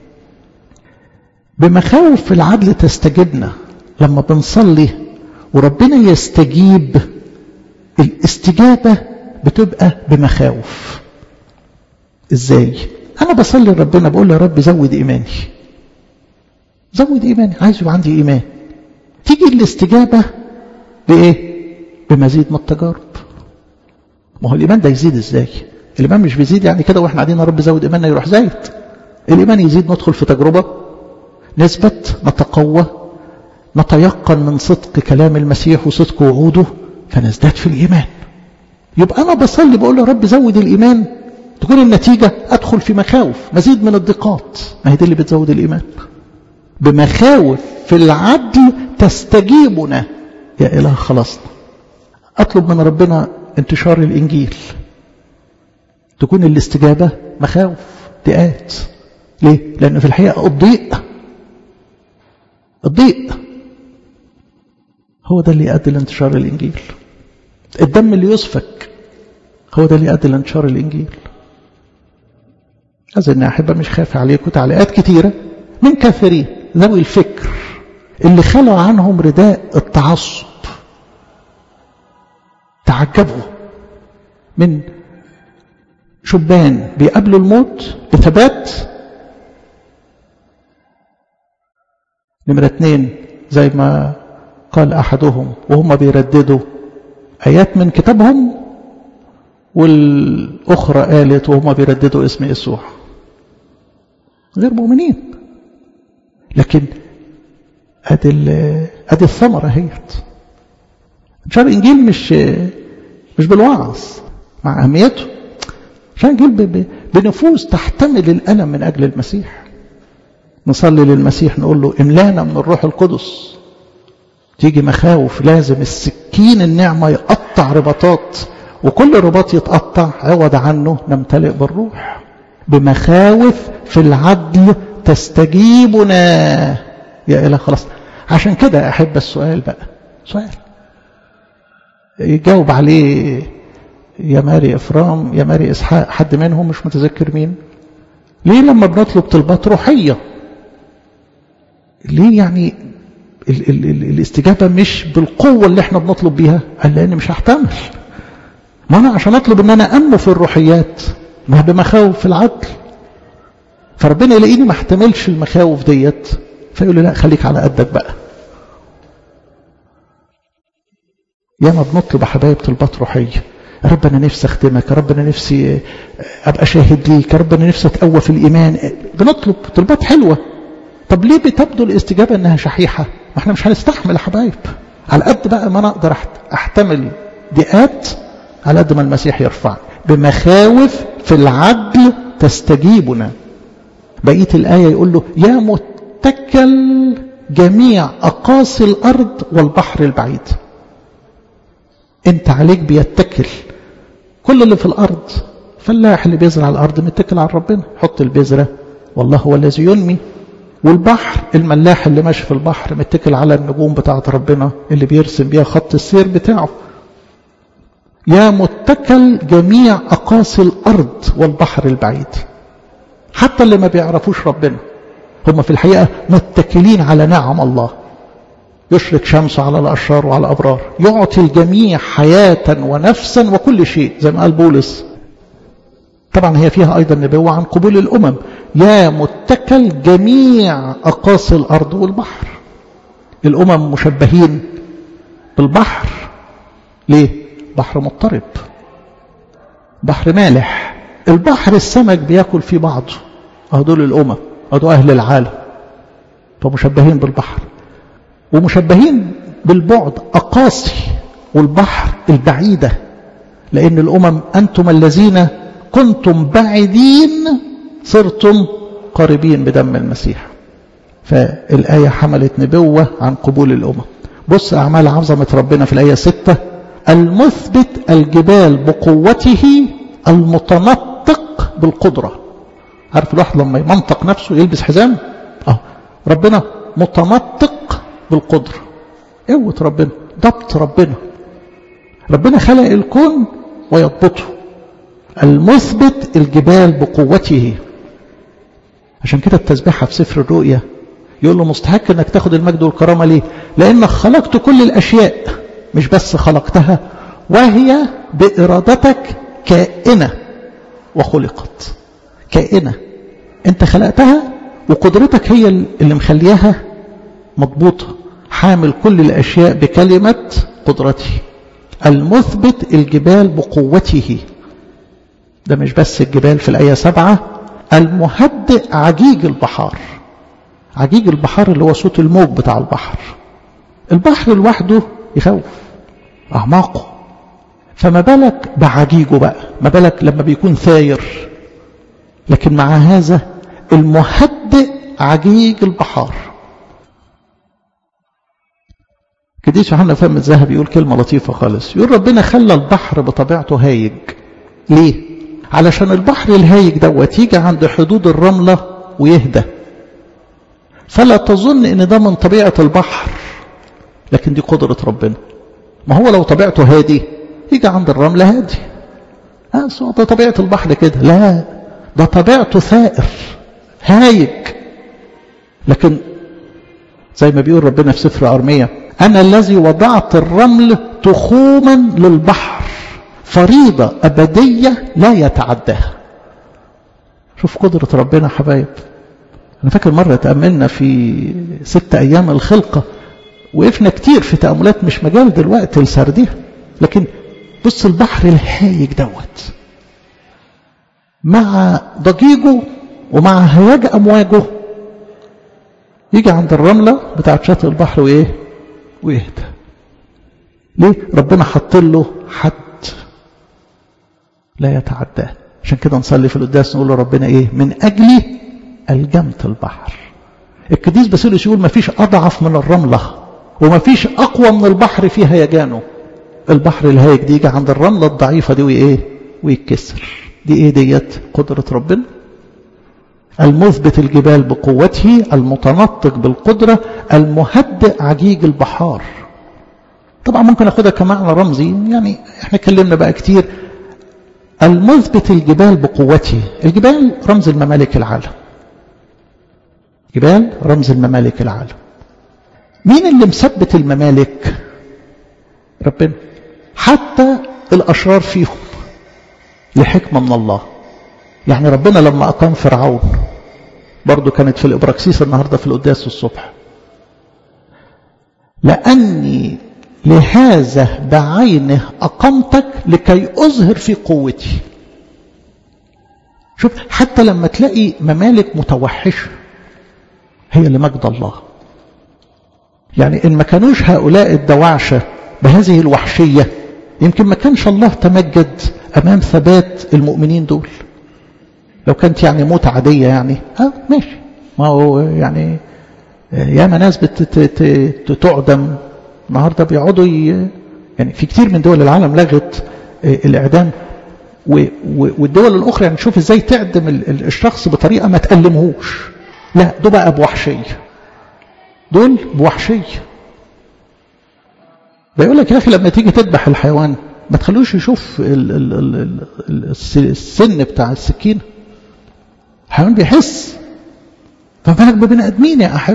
بمخاوف في العدل تستجبنا لما بنصلي وربنا يستجيب الاستجابة بتبقى بمخاوف ازاي انا بصلي لربنا بقول له يا رب زود ايماني زود ايماني عايز يبقى عندي ايمان تيجي الاستجابة بايه بمزيد من التجارب ما هو الايمان ده يزيد ازاي الايمان مش بيزيد يعني كده واحنا قاعدين يا رب زود ايماننا يروح زايد الايمان يزيد ندخل في تجربة نثبت نتقوى نتيقن من صدق كلام المسيح وصدق وعوده فنزداد في الإيمان يبقى أنا بصلي بقول له رب زود الإيمان تكون النتيجة أدخل في مخاوف مزيد من الضيقات ما هي دي اللي بتزود الإيمان بمخاوف في العدل تستجيبنا يا إله خلصنا أطلب من ربنا انتشار الإنجيل تكون الاستجابة مخاوف ضيقات ليه؟ لأن في الحقيقة الضيق الضيق هو ده اللي يؤدي لانتشار الإنجيل الدم اللي يسفك هو ده اللي يؤدي لانتشار الإنجيل أظن أحبة مش خاف عليكم تعليقات كتيرة من كثيرين ذوي الفكر اللي خلوا عنهم رداء التعصب تعجبوا من شبان بيقابلوا الموت بثبات نمرة اتنين زي ما قال أحدهم وهم بيرددوا آيات من كتابهم والأخرى قالت وهم بيرددوا اسم يسوع غير مؤمنين لكن ادي ادي الثمره اهيت انشار الانجيل مش مش بالوعظ مع اهميته انشار الانجيل بنفوس تحتمل الالم من اجل المسيح نصلي للمسيح نقول له املانا من الروح القدس تيجي مخاوف لازم السكين النعمه يقطع رباطات وكل رباط يتقطع عوض عنه نمتلئ بالروح بمخاوف في العدل تستجيبنا يا إله خلاص عشان كده أحب السؤال بقى سؤال يجاوب عليه يا ماري إفرام يا ماري إسحاق حد منهم مش متذكر مين ليه لما بنطلب طلبات روحية ليه يعني ال ال ال الاستجابة مش بالقوة اللي احنا بنطلب بيها قال لأني مش هحتمل ما أنا عشان أطلب أن أنا أنمو في الروحيات ما بمخاوف في العدل فربنا يلاقيني ما احتملش المخاوف ديت فيقول لي لا خليك على قدك بقى ياما بنطلب يا حبايب طلبات روحيه يا رب انا نفسي اخدمك يا رب انا نفسي ابقى شاهد ليك يا رب انا نفسي اتقوى في الايمان بنطلب طلبات حلوه طب ليه بتبدو الاستجابه انها شحيحه ما احنا مش هنستحمل يا حبايب على قد بقى ما انا اقدر احتمل ضيقات على قد ما المسيح يرفعني بمخاوف في العدل تستجيبنا بقية الآية يقول له يا متكل جميع أقاصي الأرض والبحر البعيد انت عليك بيتكل كل اللي في الأرض فلاح اللي بيزرع الأرض متكل على ربنا حط البذرة والله هو الذي ينمي والبحر الملاح اللي ماشي في البحر متكل على النجوم بتاعت ربنا اللي بيرسم بيها خط السير بتاعه يا متكل جميع أقاصي الأرض والبحر البعيد حتى اللي ما بيعرفوش ربنا هم في الحقيقة متكلين على نعم الله يشرك شمسه على الأشرار وعلى الأبرار يعطي الجميع حياة ونفسا وكل شيء زي ما قال بولس طبعا هي فيها أيضا نبوة عن قبول الأمم يا متكل جميع أقاصي الأرض والبحر الأمم مشبهين بالبحر ليه؟ بحر مضطرب بحر مالح البحر السمك بياكل في بعضه هدول الأمم هدول أهل العالم فمشبهين بالبحر ومشبهين بالبعد أقاصي والبحر البعيدة لأن الأمم أنتم الذين كنتم بعيدين صرتم قريبين بدم المسيح فالآية حملت نبوة عن قبول الأمم بص أعمال عظمة ربنا في الآية ستة المثبت الجبال بقوته المتنطق بالقدرة عارف الواحد لما يمنطق نفسه يلبس حزام اه ربنا متنطق بالقدرة قوة ربنا ضبط ربنا ربنا خلق الكون ويضبطه المثبت الجبال بقوته عشان كده التسبيحة في سفر الرؤيا يقول له مستحق انك تاخد المجد والكرامة ليه لانك خلقت كل الاشياء مش بس خلقتها وهي بارادتك كائنة وخلقت كائنة انت خلقتها وقدرتك هي اللي مخليها مضبوطة حامل كل الاشياء بكلمة قدرته المثبت الجبال بقوته ده مش بس الجبال في الآية سبعة المهدئ عجيج البحار عجيج البحار اللي هو صوت الموج بتاع البحر البحر لوحده يخوف أعماقه فما بالك بعجيجه بقى ما بالك لما بيكون ثاير لكن مع هذا المهدئ عجيج البحار قديس يوحنا فم الذهب يقول كلمة لطيفة خالص يقول ربنا خلى البحر بطبيعته هايج ليه؟ علشان البحر الهايج دوت يجي عند حدود الرملة ويهدى فلا تظن ان ده من طبيعة البحر لكن دي قدرة ربنا ما هو لو طبيعته هادي يجي عند الرملة هادي ده طبيعة البحر كده لا ده طبيعته ثائر هايج لكن زي ما بيقول ربنا في سفر أرمية أنا الذي وضعت الرمل تخوما للبحر فريضة أبدية لا يتعداها شوف قدرة ربنا حبايب أنا فاكر مرة تأملنا في ست أيام الخلقة وقفنا كتير في تأملات مش مجال دلوقتي لسرديها لكن بص البحر الهايج دوت مع ضجيجه ومع هياج أمواجه يجي عند الرملة بتاعت شاطئ البحر وإيه ويهدى ليه ربنا حط له حد لا يتعداه عشان كده نصلي في القداس نقول لربنا ايه من اجلي الجمت البحر القديس باسيلوس يقول ما فيش اضعف من الرمله وما فيش اقوى من البحر في هيجانه البحر الهايج دي يجي عند الرمله الضعيفه دي وايه ويتكسر دي ايه ديت قدره ربنا المثبت الجبال بقوته المتنطق بالقدرة المهدئ عجيج البحار طبعا ممكن أخذها كمعنى رمزي يعني احنا اتكلمنا بقى كتير المثبت الجبال بقوته الجبال رمز الممالك العالم جبال رمز الممالك العالم مين اللي مثبت الممالك ربنا حتى الأشرار فيهم لحكمة من الله يعني ربنا لما أقام فرعون برضو كانت في الإبراكسيس النهاردة في القداس الصبح لأني لهذا بعينه أقمتك لكي أظهر في قوتي شوف حتى لما تلاقي ممالك متوحشة هي لمجد الله يعني إن ما كانوش هؤلاء الدواعشة بهذه الوحشية يمكن ما كانش الله تمجد أمام ثبات المؤمنين دول لو كانت يعني موت عادية يعني اه ماشي ما هو يعني ياما ناس بتعدم النهارده بيقعدوا يعني في كتير من دول العالم لغت الاعدام والدول الاخرى يعني نشوف ازاي تعدم الشخص بطريقه ما تألمهوش لا دول بقى بوحشيه دول بوحشيه بيقول لك يا اخي لما تيجي تذبح الحيوان ما تخلوش يشوف ال ال ال السن بتاع السكينه الحيوان بيحس فما بالك ببني ادمين يا احب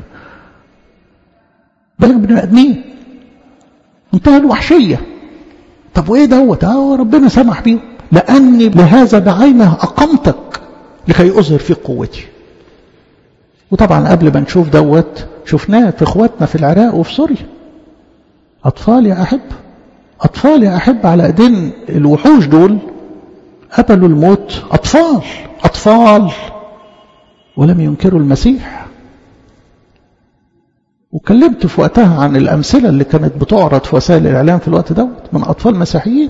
بالك ببني ادمين منتهى الوحشيه طب وايه دوت اه ربنا سمح بيهم لأني لهذا بعينه أقمتك لكي أظهر فيك قوتي وطبعا قبل ما نشوف دوت شفناه في اخواتنا في العراق وفي سوريا أطفال يا أحب أطفال يا أحب على أيدين الوحوش دول قبلوا الموت أطفال أطفال ولم ينكروا المسيح وكلمت في وقتها عن الأمثلة اللي كانت بتعرض في وسائل الإعلام في الوقت دوت من أطفال مسيحيين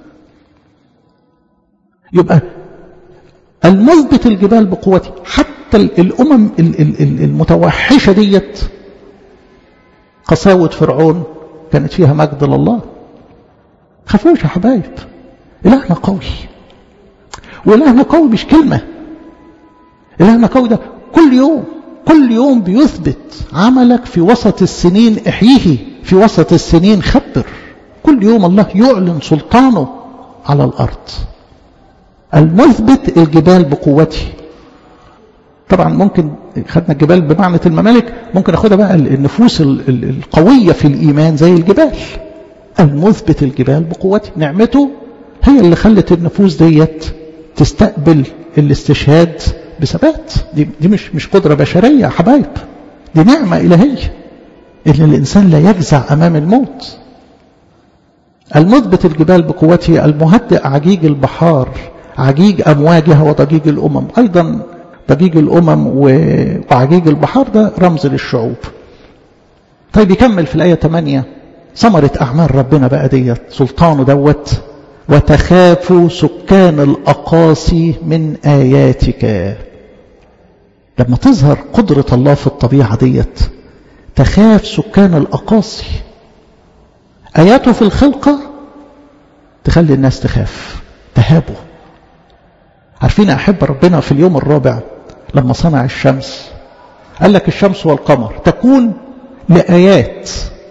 يبقى المثبت الجبال بقوتي حتى الأمم المتوحشة ديت قساوة فرعون كانت فيها مجد لله خافوش يا حبايب إلهنا قوي وإلهنا قوي مش كلمة إلهنا قوي ده كل يوم كل يوم بيثبت عملك في وسط السنين احييه في وسط السنين خبر كل يوم الله يعلن سلطانه على الأرض المثبت الجبال بقوته طبعا ممكن خدنا الجبال بمعنى الممالك ممكن اخدها بقى النفوس القوية في الإيمان زي الجبال المثبت الجبال بقوته نعمته هي اللي خلت النفوس ديت تستقبل الاستشهاد بثبات دي, دي مش مش قدرة بشرية يا حبايب دي نعمة إلهية إن الإنسان لا يجزع أمام الموت المثبت الجبال بقوته المهدئ عجيج البحار عجيج أمواجها وضجيج الأمم أيضا ضجيج الأمم وعجيج البحار ده رمز للشعوب طيب يكمل في الآية 8 ثمرة أعمال ربنا بقى ديت سلطانه دوت وتخاف سكان الأقاصي من آياتك لما تظهر قدرة الله في الطبيعة ديت تخاف سكان الأقاصي آياته في الخلقة تخلي الناس تخاف تهابه عارفين أحب ربنا في اليوم الرابع لما صنع الشمس قال لك الشمس والقمر تكون لآيات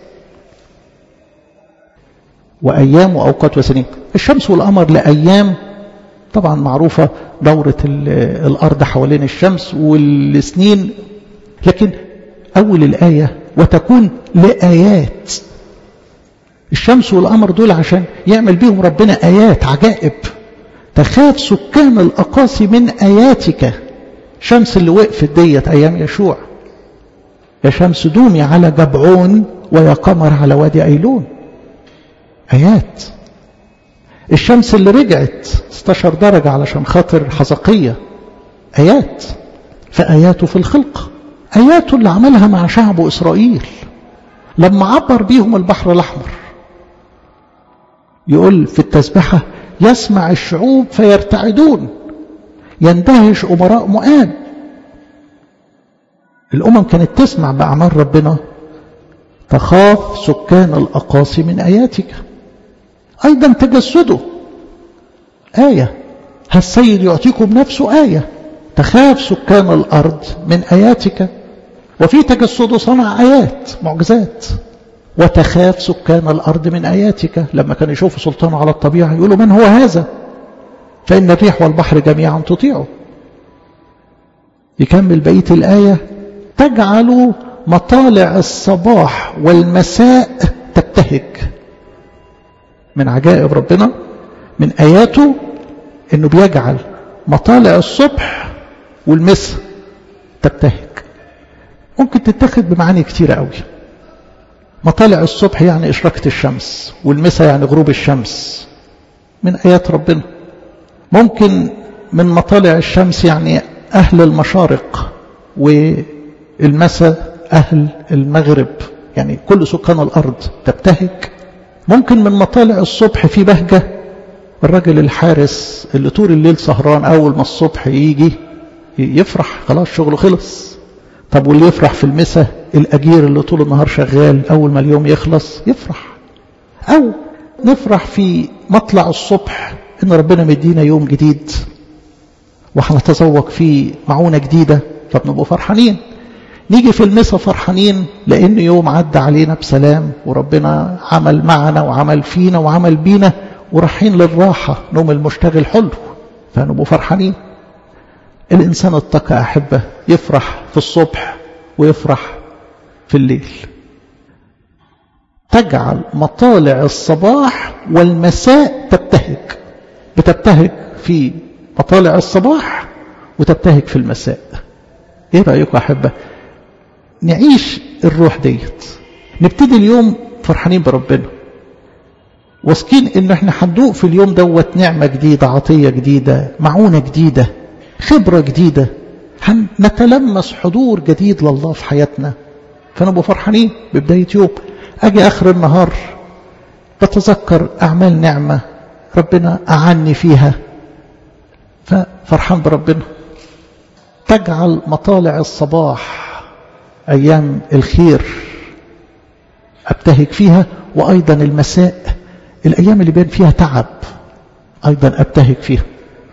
وأيام وأوقات وسنين الشمس والقمر لأيام طبعا معروفة دورة الأرض حوالين الشمس والسنين لكن أول الآية وتكون لآيات الشمس والقمر دول عشان يعمل بيهم ربنا آيات عجائب تخاف سكان الأقاصي من آياتك شمس اللي وقفت ديت أيام يشوع يا شمس دومي على جبعون ويا قمر على وادي أيلون آيات الشمس اللي رجعت 16 درجة علشان خاطر حزقية آيات فآياته في الخلق آياته اللي عملها مع شعب إسرائيل لما عبر بيهم البحر الأحمر يقول في التسبحة يسمع الشعوب فيرتعدون يندهش أمراء مؤاب الأمم كانت تسمع بأعمال ربنا تخاف سكان الأقاصي من آياتك أيضا تجسده آية السيد يعطيكم نفسه آية تخاف سكان الأرض من آياتك وفي تجسده صنع آيات معجزات وتخاف سكان الأرض من آياتك لما كان يشوفوا سلطانه على الطبيعة يقولوا من هو هذا فإن الريح والبحر جميعا تطيعه يكمل بقية الآية تجعل مطالع الصباح والمساء تبتهج من عجائب ربنا من آياته أنه بيجعل مطالع الصبح والمساء تبتهج ممكن تتخذ بمعاني كتيرة قوي مطالع الصبح يعني إشراقة الشمس والمساء يعني غروب الشمس من آيات ربنا ممكن من مطالع الشمس يعني أهل المشارق والمساء أهل المغرب يعني كل سكان الأرض تبتهج ممكن من مطالع الصبح في بهجة الراجل الحارس اللي طول الليل سهران أول ما الصبح يجي يفرح خلاص شغله خلص طب واللي يفرح في المساء الأجير اللي طول النهار شغال أول ما اليوم يخلص يفرح أو نفرح في مطلع الصبح إن ربنا مدينا يوم جديد وهنتذوق فيه معونة جديدة فبنبقى فرحانين نيجي في المسا فرحانين لأن يوم عدى علينا بسلام وربنا عمل معنا وعمل فينا وعمل بينا ورايحين للراحة نوم المشتغل حلو فنبقوا فرحانين الإنسان اتقى أحبه يفرح في الصبح ويفرح في الليل تجعل مطالع الصباح والمساء تبتهج بتبتهج في مطالع الصباح وتبتهج في المساء ايه رأيكم يا أحبة نعيش الروح ديت نبتدي اليوم فرحانين بربنا واثقين ان احنا هندوق في اليوم دوت نعمة جديدة عطية جديدة معونة جديدة خبرة جديدة هنتلمس حضور جديد لله في حياتنا فنبقى فرحانين ببداية يوم اجي اخر النهار بتذكر اعمال نعمة ربنا اعني فيها ففرحان بربنا تجعل مطالع الصباح ايام الخير ابتهج فيها وايضا المساء الايام اللي بين فيها تعب ايضا ابتهج فيها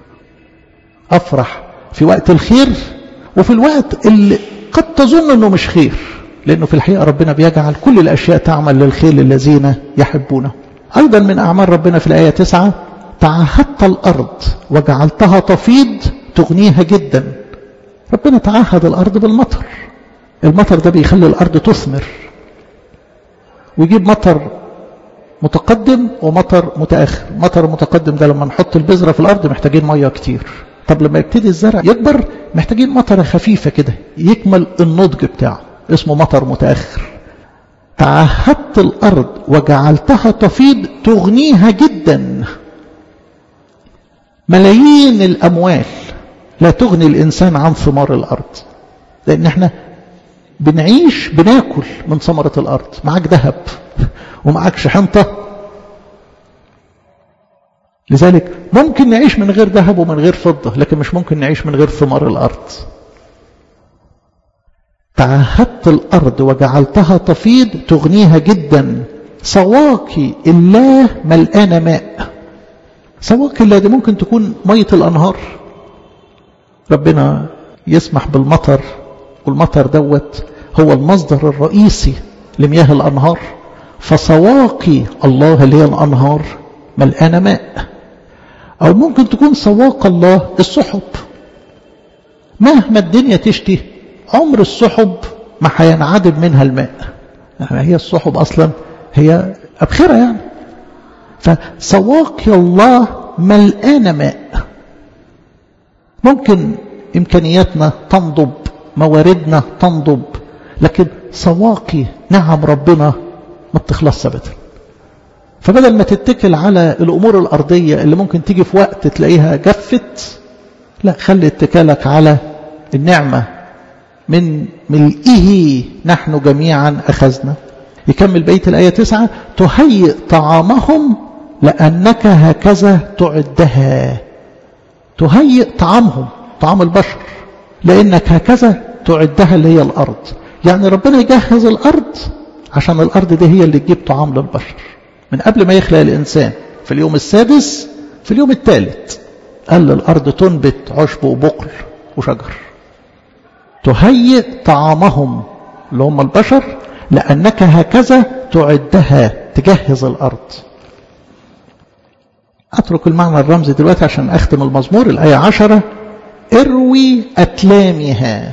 افرح في وقت الخير وفي الوقت اللي قد تظن انه مش خير لانه في الحقيقه ربنا بيجعل كل الاشياء تعمل للخير للذين يحبونه ايضا من اعمال ربنا في الايه 9 تعهدت الارض وجعلتها تفيض تغنيها جدا ربنا تعهد الارض بالمطر المطر ده بيخلي الارض تثمر ويجيب مطر متقدم ومطر متاخر مطر متقدم ده لما نحط البذره في الارض محتاجين ميه كتير طب لما يبتدي الزرع يكبر محتاجين مطره خفيفه كده يكمل النضج بتاعه اسمه مطر متاخر تعهدت الارض وجعلتها تفيض تغنيها جدا ملايين الاموال لا تغني الانسان عن ثمار الارض لان احنا بنعيش بناكل من ثمرة الأرض معاك ذهب ومعاكش حنطة لذلك ممكن نعيش من غير ذهب ومن غير فضة لكن مش ممكن نعيش من غير ثمار الأرض تعهدت الأرض وجعلتها تفيض تغنيها جدا سواقي الله ملآنة ماء سواقي الله دي ممكن تكون مية الأنهار ربنا يسمح بالمطر والمطر دوت هو المصدر الرئيسي لمياه الأنهار فسواقي الله اللي هي الأنهار ملآنة ماء أو ممكن تكون سواق الله السحب مهما الدنيا تشتي عمر السحب ما هينعدم منها الماء يعني هي السحب أصلا هي أبخرة يعني فسواقي الله ملآنة ماء ممكن إمكانياتنا تنضب مواردنا تنضب لكن سواقي نعم ربنا ما بتخلصش ابدا فبدل ما تتكل على الامور الارضيه اللي ممكن تيجي في وقت تلاقيها جفت لا خلي اتكالك على النعمه من ملئه نحن جميعا اخذنا يكمل بيت الايه تسعة تهيئ طعامهم لانك هكذا تعدها تهيئ طعامهم طعام البشر لانك هكذا تعدها اللي هي الارض يعني ربنا يجهز الارض عشان الارض دي هي اللي تجيب طعام للبشر من قبل ما يخلق الانسان في اليوم السادس في اليوم الثالث قال للارض تنبت عشب وبقل وشجر تهيئ طعامهم اللي هم البشر لانك هكذا تعدها تجهز الارض اترك المعنى الرمزي دلوقتي عشان اختم المزمور الايه عشرة اروي أتلامها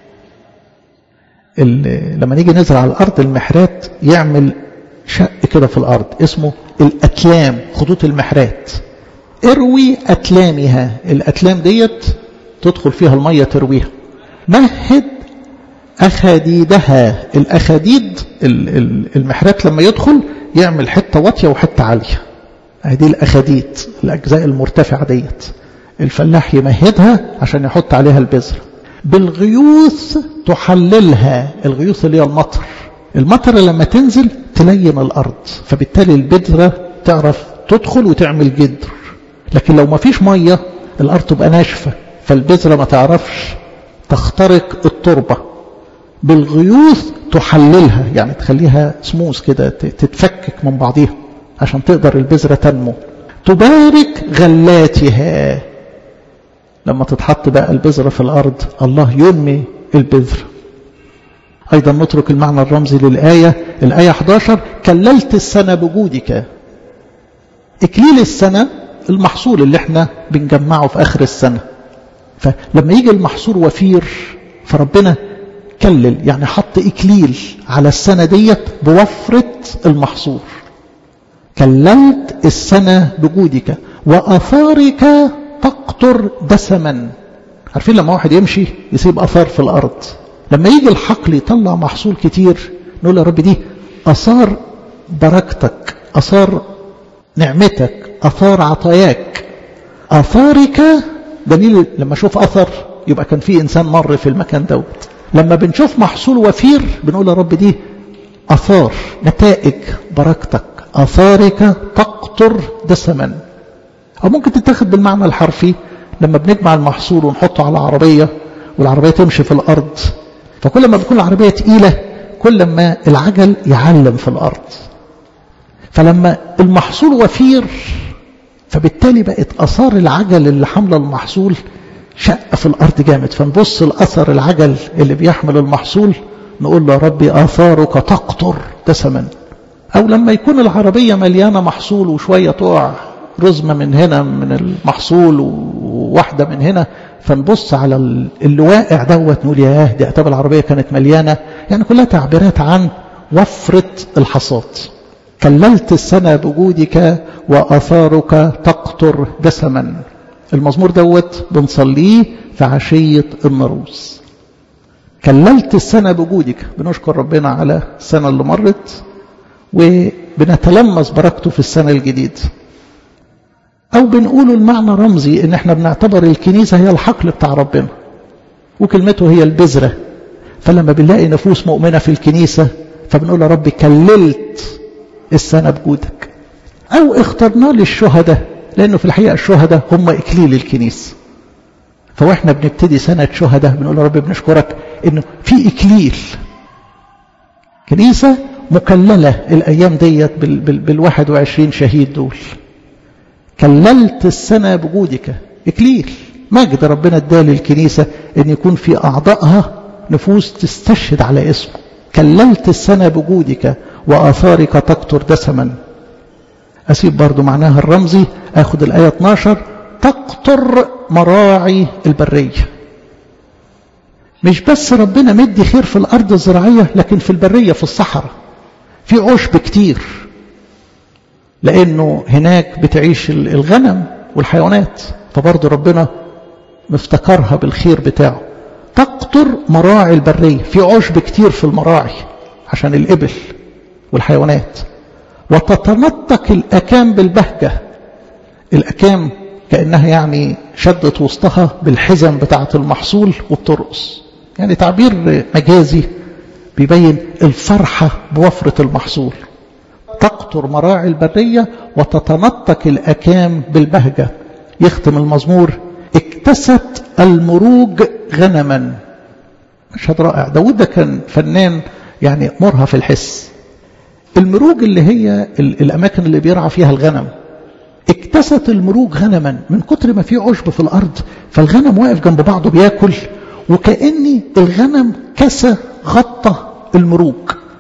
لما نيجي نزرع الأرض المحرات يعمل شق كده في الأرض اسمه الأتلام خطوط المحرات اروي أتلامها الأتلام ديت تدخل فيها المية ترويها مهد أخاديدها الأخاديد المحرات لما يدخل يعمل حتة واطية وحتة عالية هذه الأخاديد الأجزاء المرتفعة ديت الفلاح يمهدها عشان يحط عليها البذرة بالغيوث تحللها الغيوث اللي هي المطر المطر لما تنزل تلين الأرض فبالتالي البذرة تعرف تدخل وتعمل جدر لكن لو ما فيش مية الأرض تبقى ناشفة فالبذرة ما تعرفش تخترق التربة بالغيوث تحللها يعني تخليها سموث كده تتفكك من بعضيها عشان تقدر البذرة تنمو تبارك غلاتها لما تتحط بقى البذرة في الأرض الله ينمي البذرة أيضا نترك المعنى الرمزي للآية الآية 11 كللت السنة بجودك إكليل السنة المحصول اللي احنا بنجمعه في آخر السنة فلما يجي المحصول وفير فربنا كلل يعني حط إكليل على السنة ديت بوفرة المحصول كللت السنة بجودك وأثارك تقطر دسما عارفين لما واحد يمشي يسيب أثار في الأرض لما يجي الحقل يطلع محصول كتير نقول يا رب دي أثار بركتك أثار نعمتك أثار عطاياك أثارك دليل لما أشوف أثر يبقى كان في إنسان مر في المكان دوت لما بنشوف محصول وفير بنقول يا رب دي أثار نتائج بركتك أثارك تقطر دسما أو ممكن تتاخد بالمعنى الحرفي لما بنجمع المحصول ونحطه على عربية والعربية تمشي في الأرض فكل ما بتكون العربية تقيلة كل ما العجل يعلم في الأرض فلما المحصول وفير فبالتالي بقت أثار العجل اللي حمل المحصول شق في الأرض جامد فنبص الأثر العجل اللي بيحمل المحصول نقول له يا ربي آثارك تقطر دسما أو لما يكون العربية مليانة محصول وشوية تقع رزمة من هنا من المحصول وواحدة من هنا فنبص على اللي واقع دوت نقول ياه دي أتاب العربية كانت مليانة يعني كلها تعبيرات عن وفرة الحصاد كللت السنة بوجودك وأثارك تقطر دسما المزمور دوت بنصليه في عشية النروز كللت السنة بوجودك بنشكر ربنا على السنة اللي مرت وبنتلمس بركته في السنة الجديدة أو بنقول المعنى رمزي إن احنا بنعتبر الكنيسة هي الحقل بتاع ربنا وكلمته هي البذرة فلما بنلاقي نفوس مؤمنة في الكنيسة فبنقول يا رب كللت السنة بجودك أو اخترناه للشهداء لأنه في الحقيقة الشهداء هم إكليل الكنيسة فواحنا بنبتدي سنة شهداء بنقول يا رب بنشكرك إنه في إكليل كنيسة مكللة الأيام ديت بال, بال, بالواحد وعشرين شهيد دول كللت السنة بجودك إكليل مجد ربنا ادالي الكنيسة إن يكون في أعضائها نفوس تستشهد على اسمه كللت السنة بجودك وآثارك تقطر دسما أسيب برضو معناها الرمزي أخذ الآية 12 تقطر مراعي البرية مش بس ربنا مدي خير في الأرض الزراعية لكن في البرية في الصحراء في عشب كتير لأنه هناك بتعيش الغنم والحيوانات فبرضه ربنا مفتكرها بالخير بتاعه تقطر مراعي البرية في عشب كتير في المراعي عشان الإبل والحيوانات وتتنطق الأكام بالبهجة الأكام كأنها يعني شدت وسطها بالحزم بتاعة المحصول وبترقص يعني تعبير مجازي بيبين الفرحة بوفرة المحصول تقطر مراعي البرية وتتنطق الأكام بالبهجة يختم المزمور اكتست المروج غنما مشهد رائع داود ده كان فنان يعني مرهف الحس المروج اللي هي الأماكن اللي بيرعى فيها الغنم اكتست المروج غنما من كتر ما في عشب في الأرض فالغنم واقف جنب بعضه بياكل وكأني الغنم كسى غطى المروج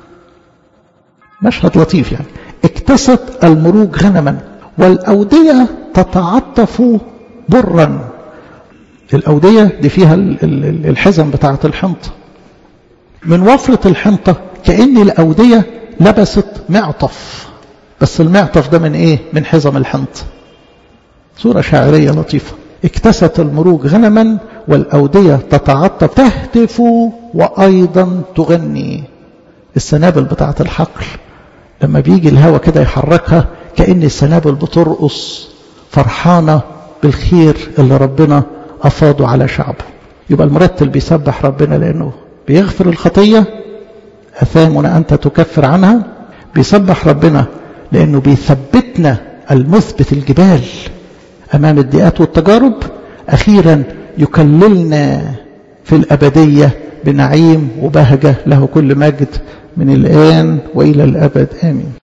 مشهد لطيف يعني اكتست المروج غنما والأودية تتعطف برا الأودية دي فيها الحزم بتاعة الحنطة من وفرة الحنطة كأن الأودية لبست معطف بس المعطف ده من ايه من حزم الحنطة صورة شاعرية لطيفة اكتست المروج غنما والأودية تتعطف تهتف وأيضا تغني السنابل بتاعة الحقل لما بيجي الهواء كده يحركها كأن السنابل بترقص فرحانة بالخير اللي ربنا أفاضه على شعبه يبقى المرتل بيسبح ربنا لأنه بيغفر الخطية أثامنا أنت تكفر عنها بيسبح ربنا لأنه بيثبتنا المثبت الجبال أمام الضيقات والتجارب أخيرا يكللنا في الأبدية بنعيم وبهجة له كل مجد من الآن وإلى الأبد آمين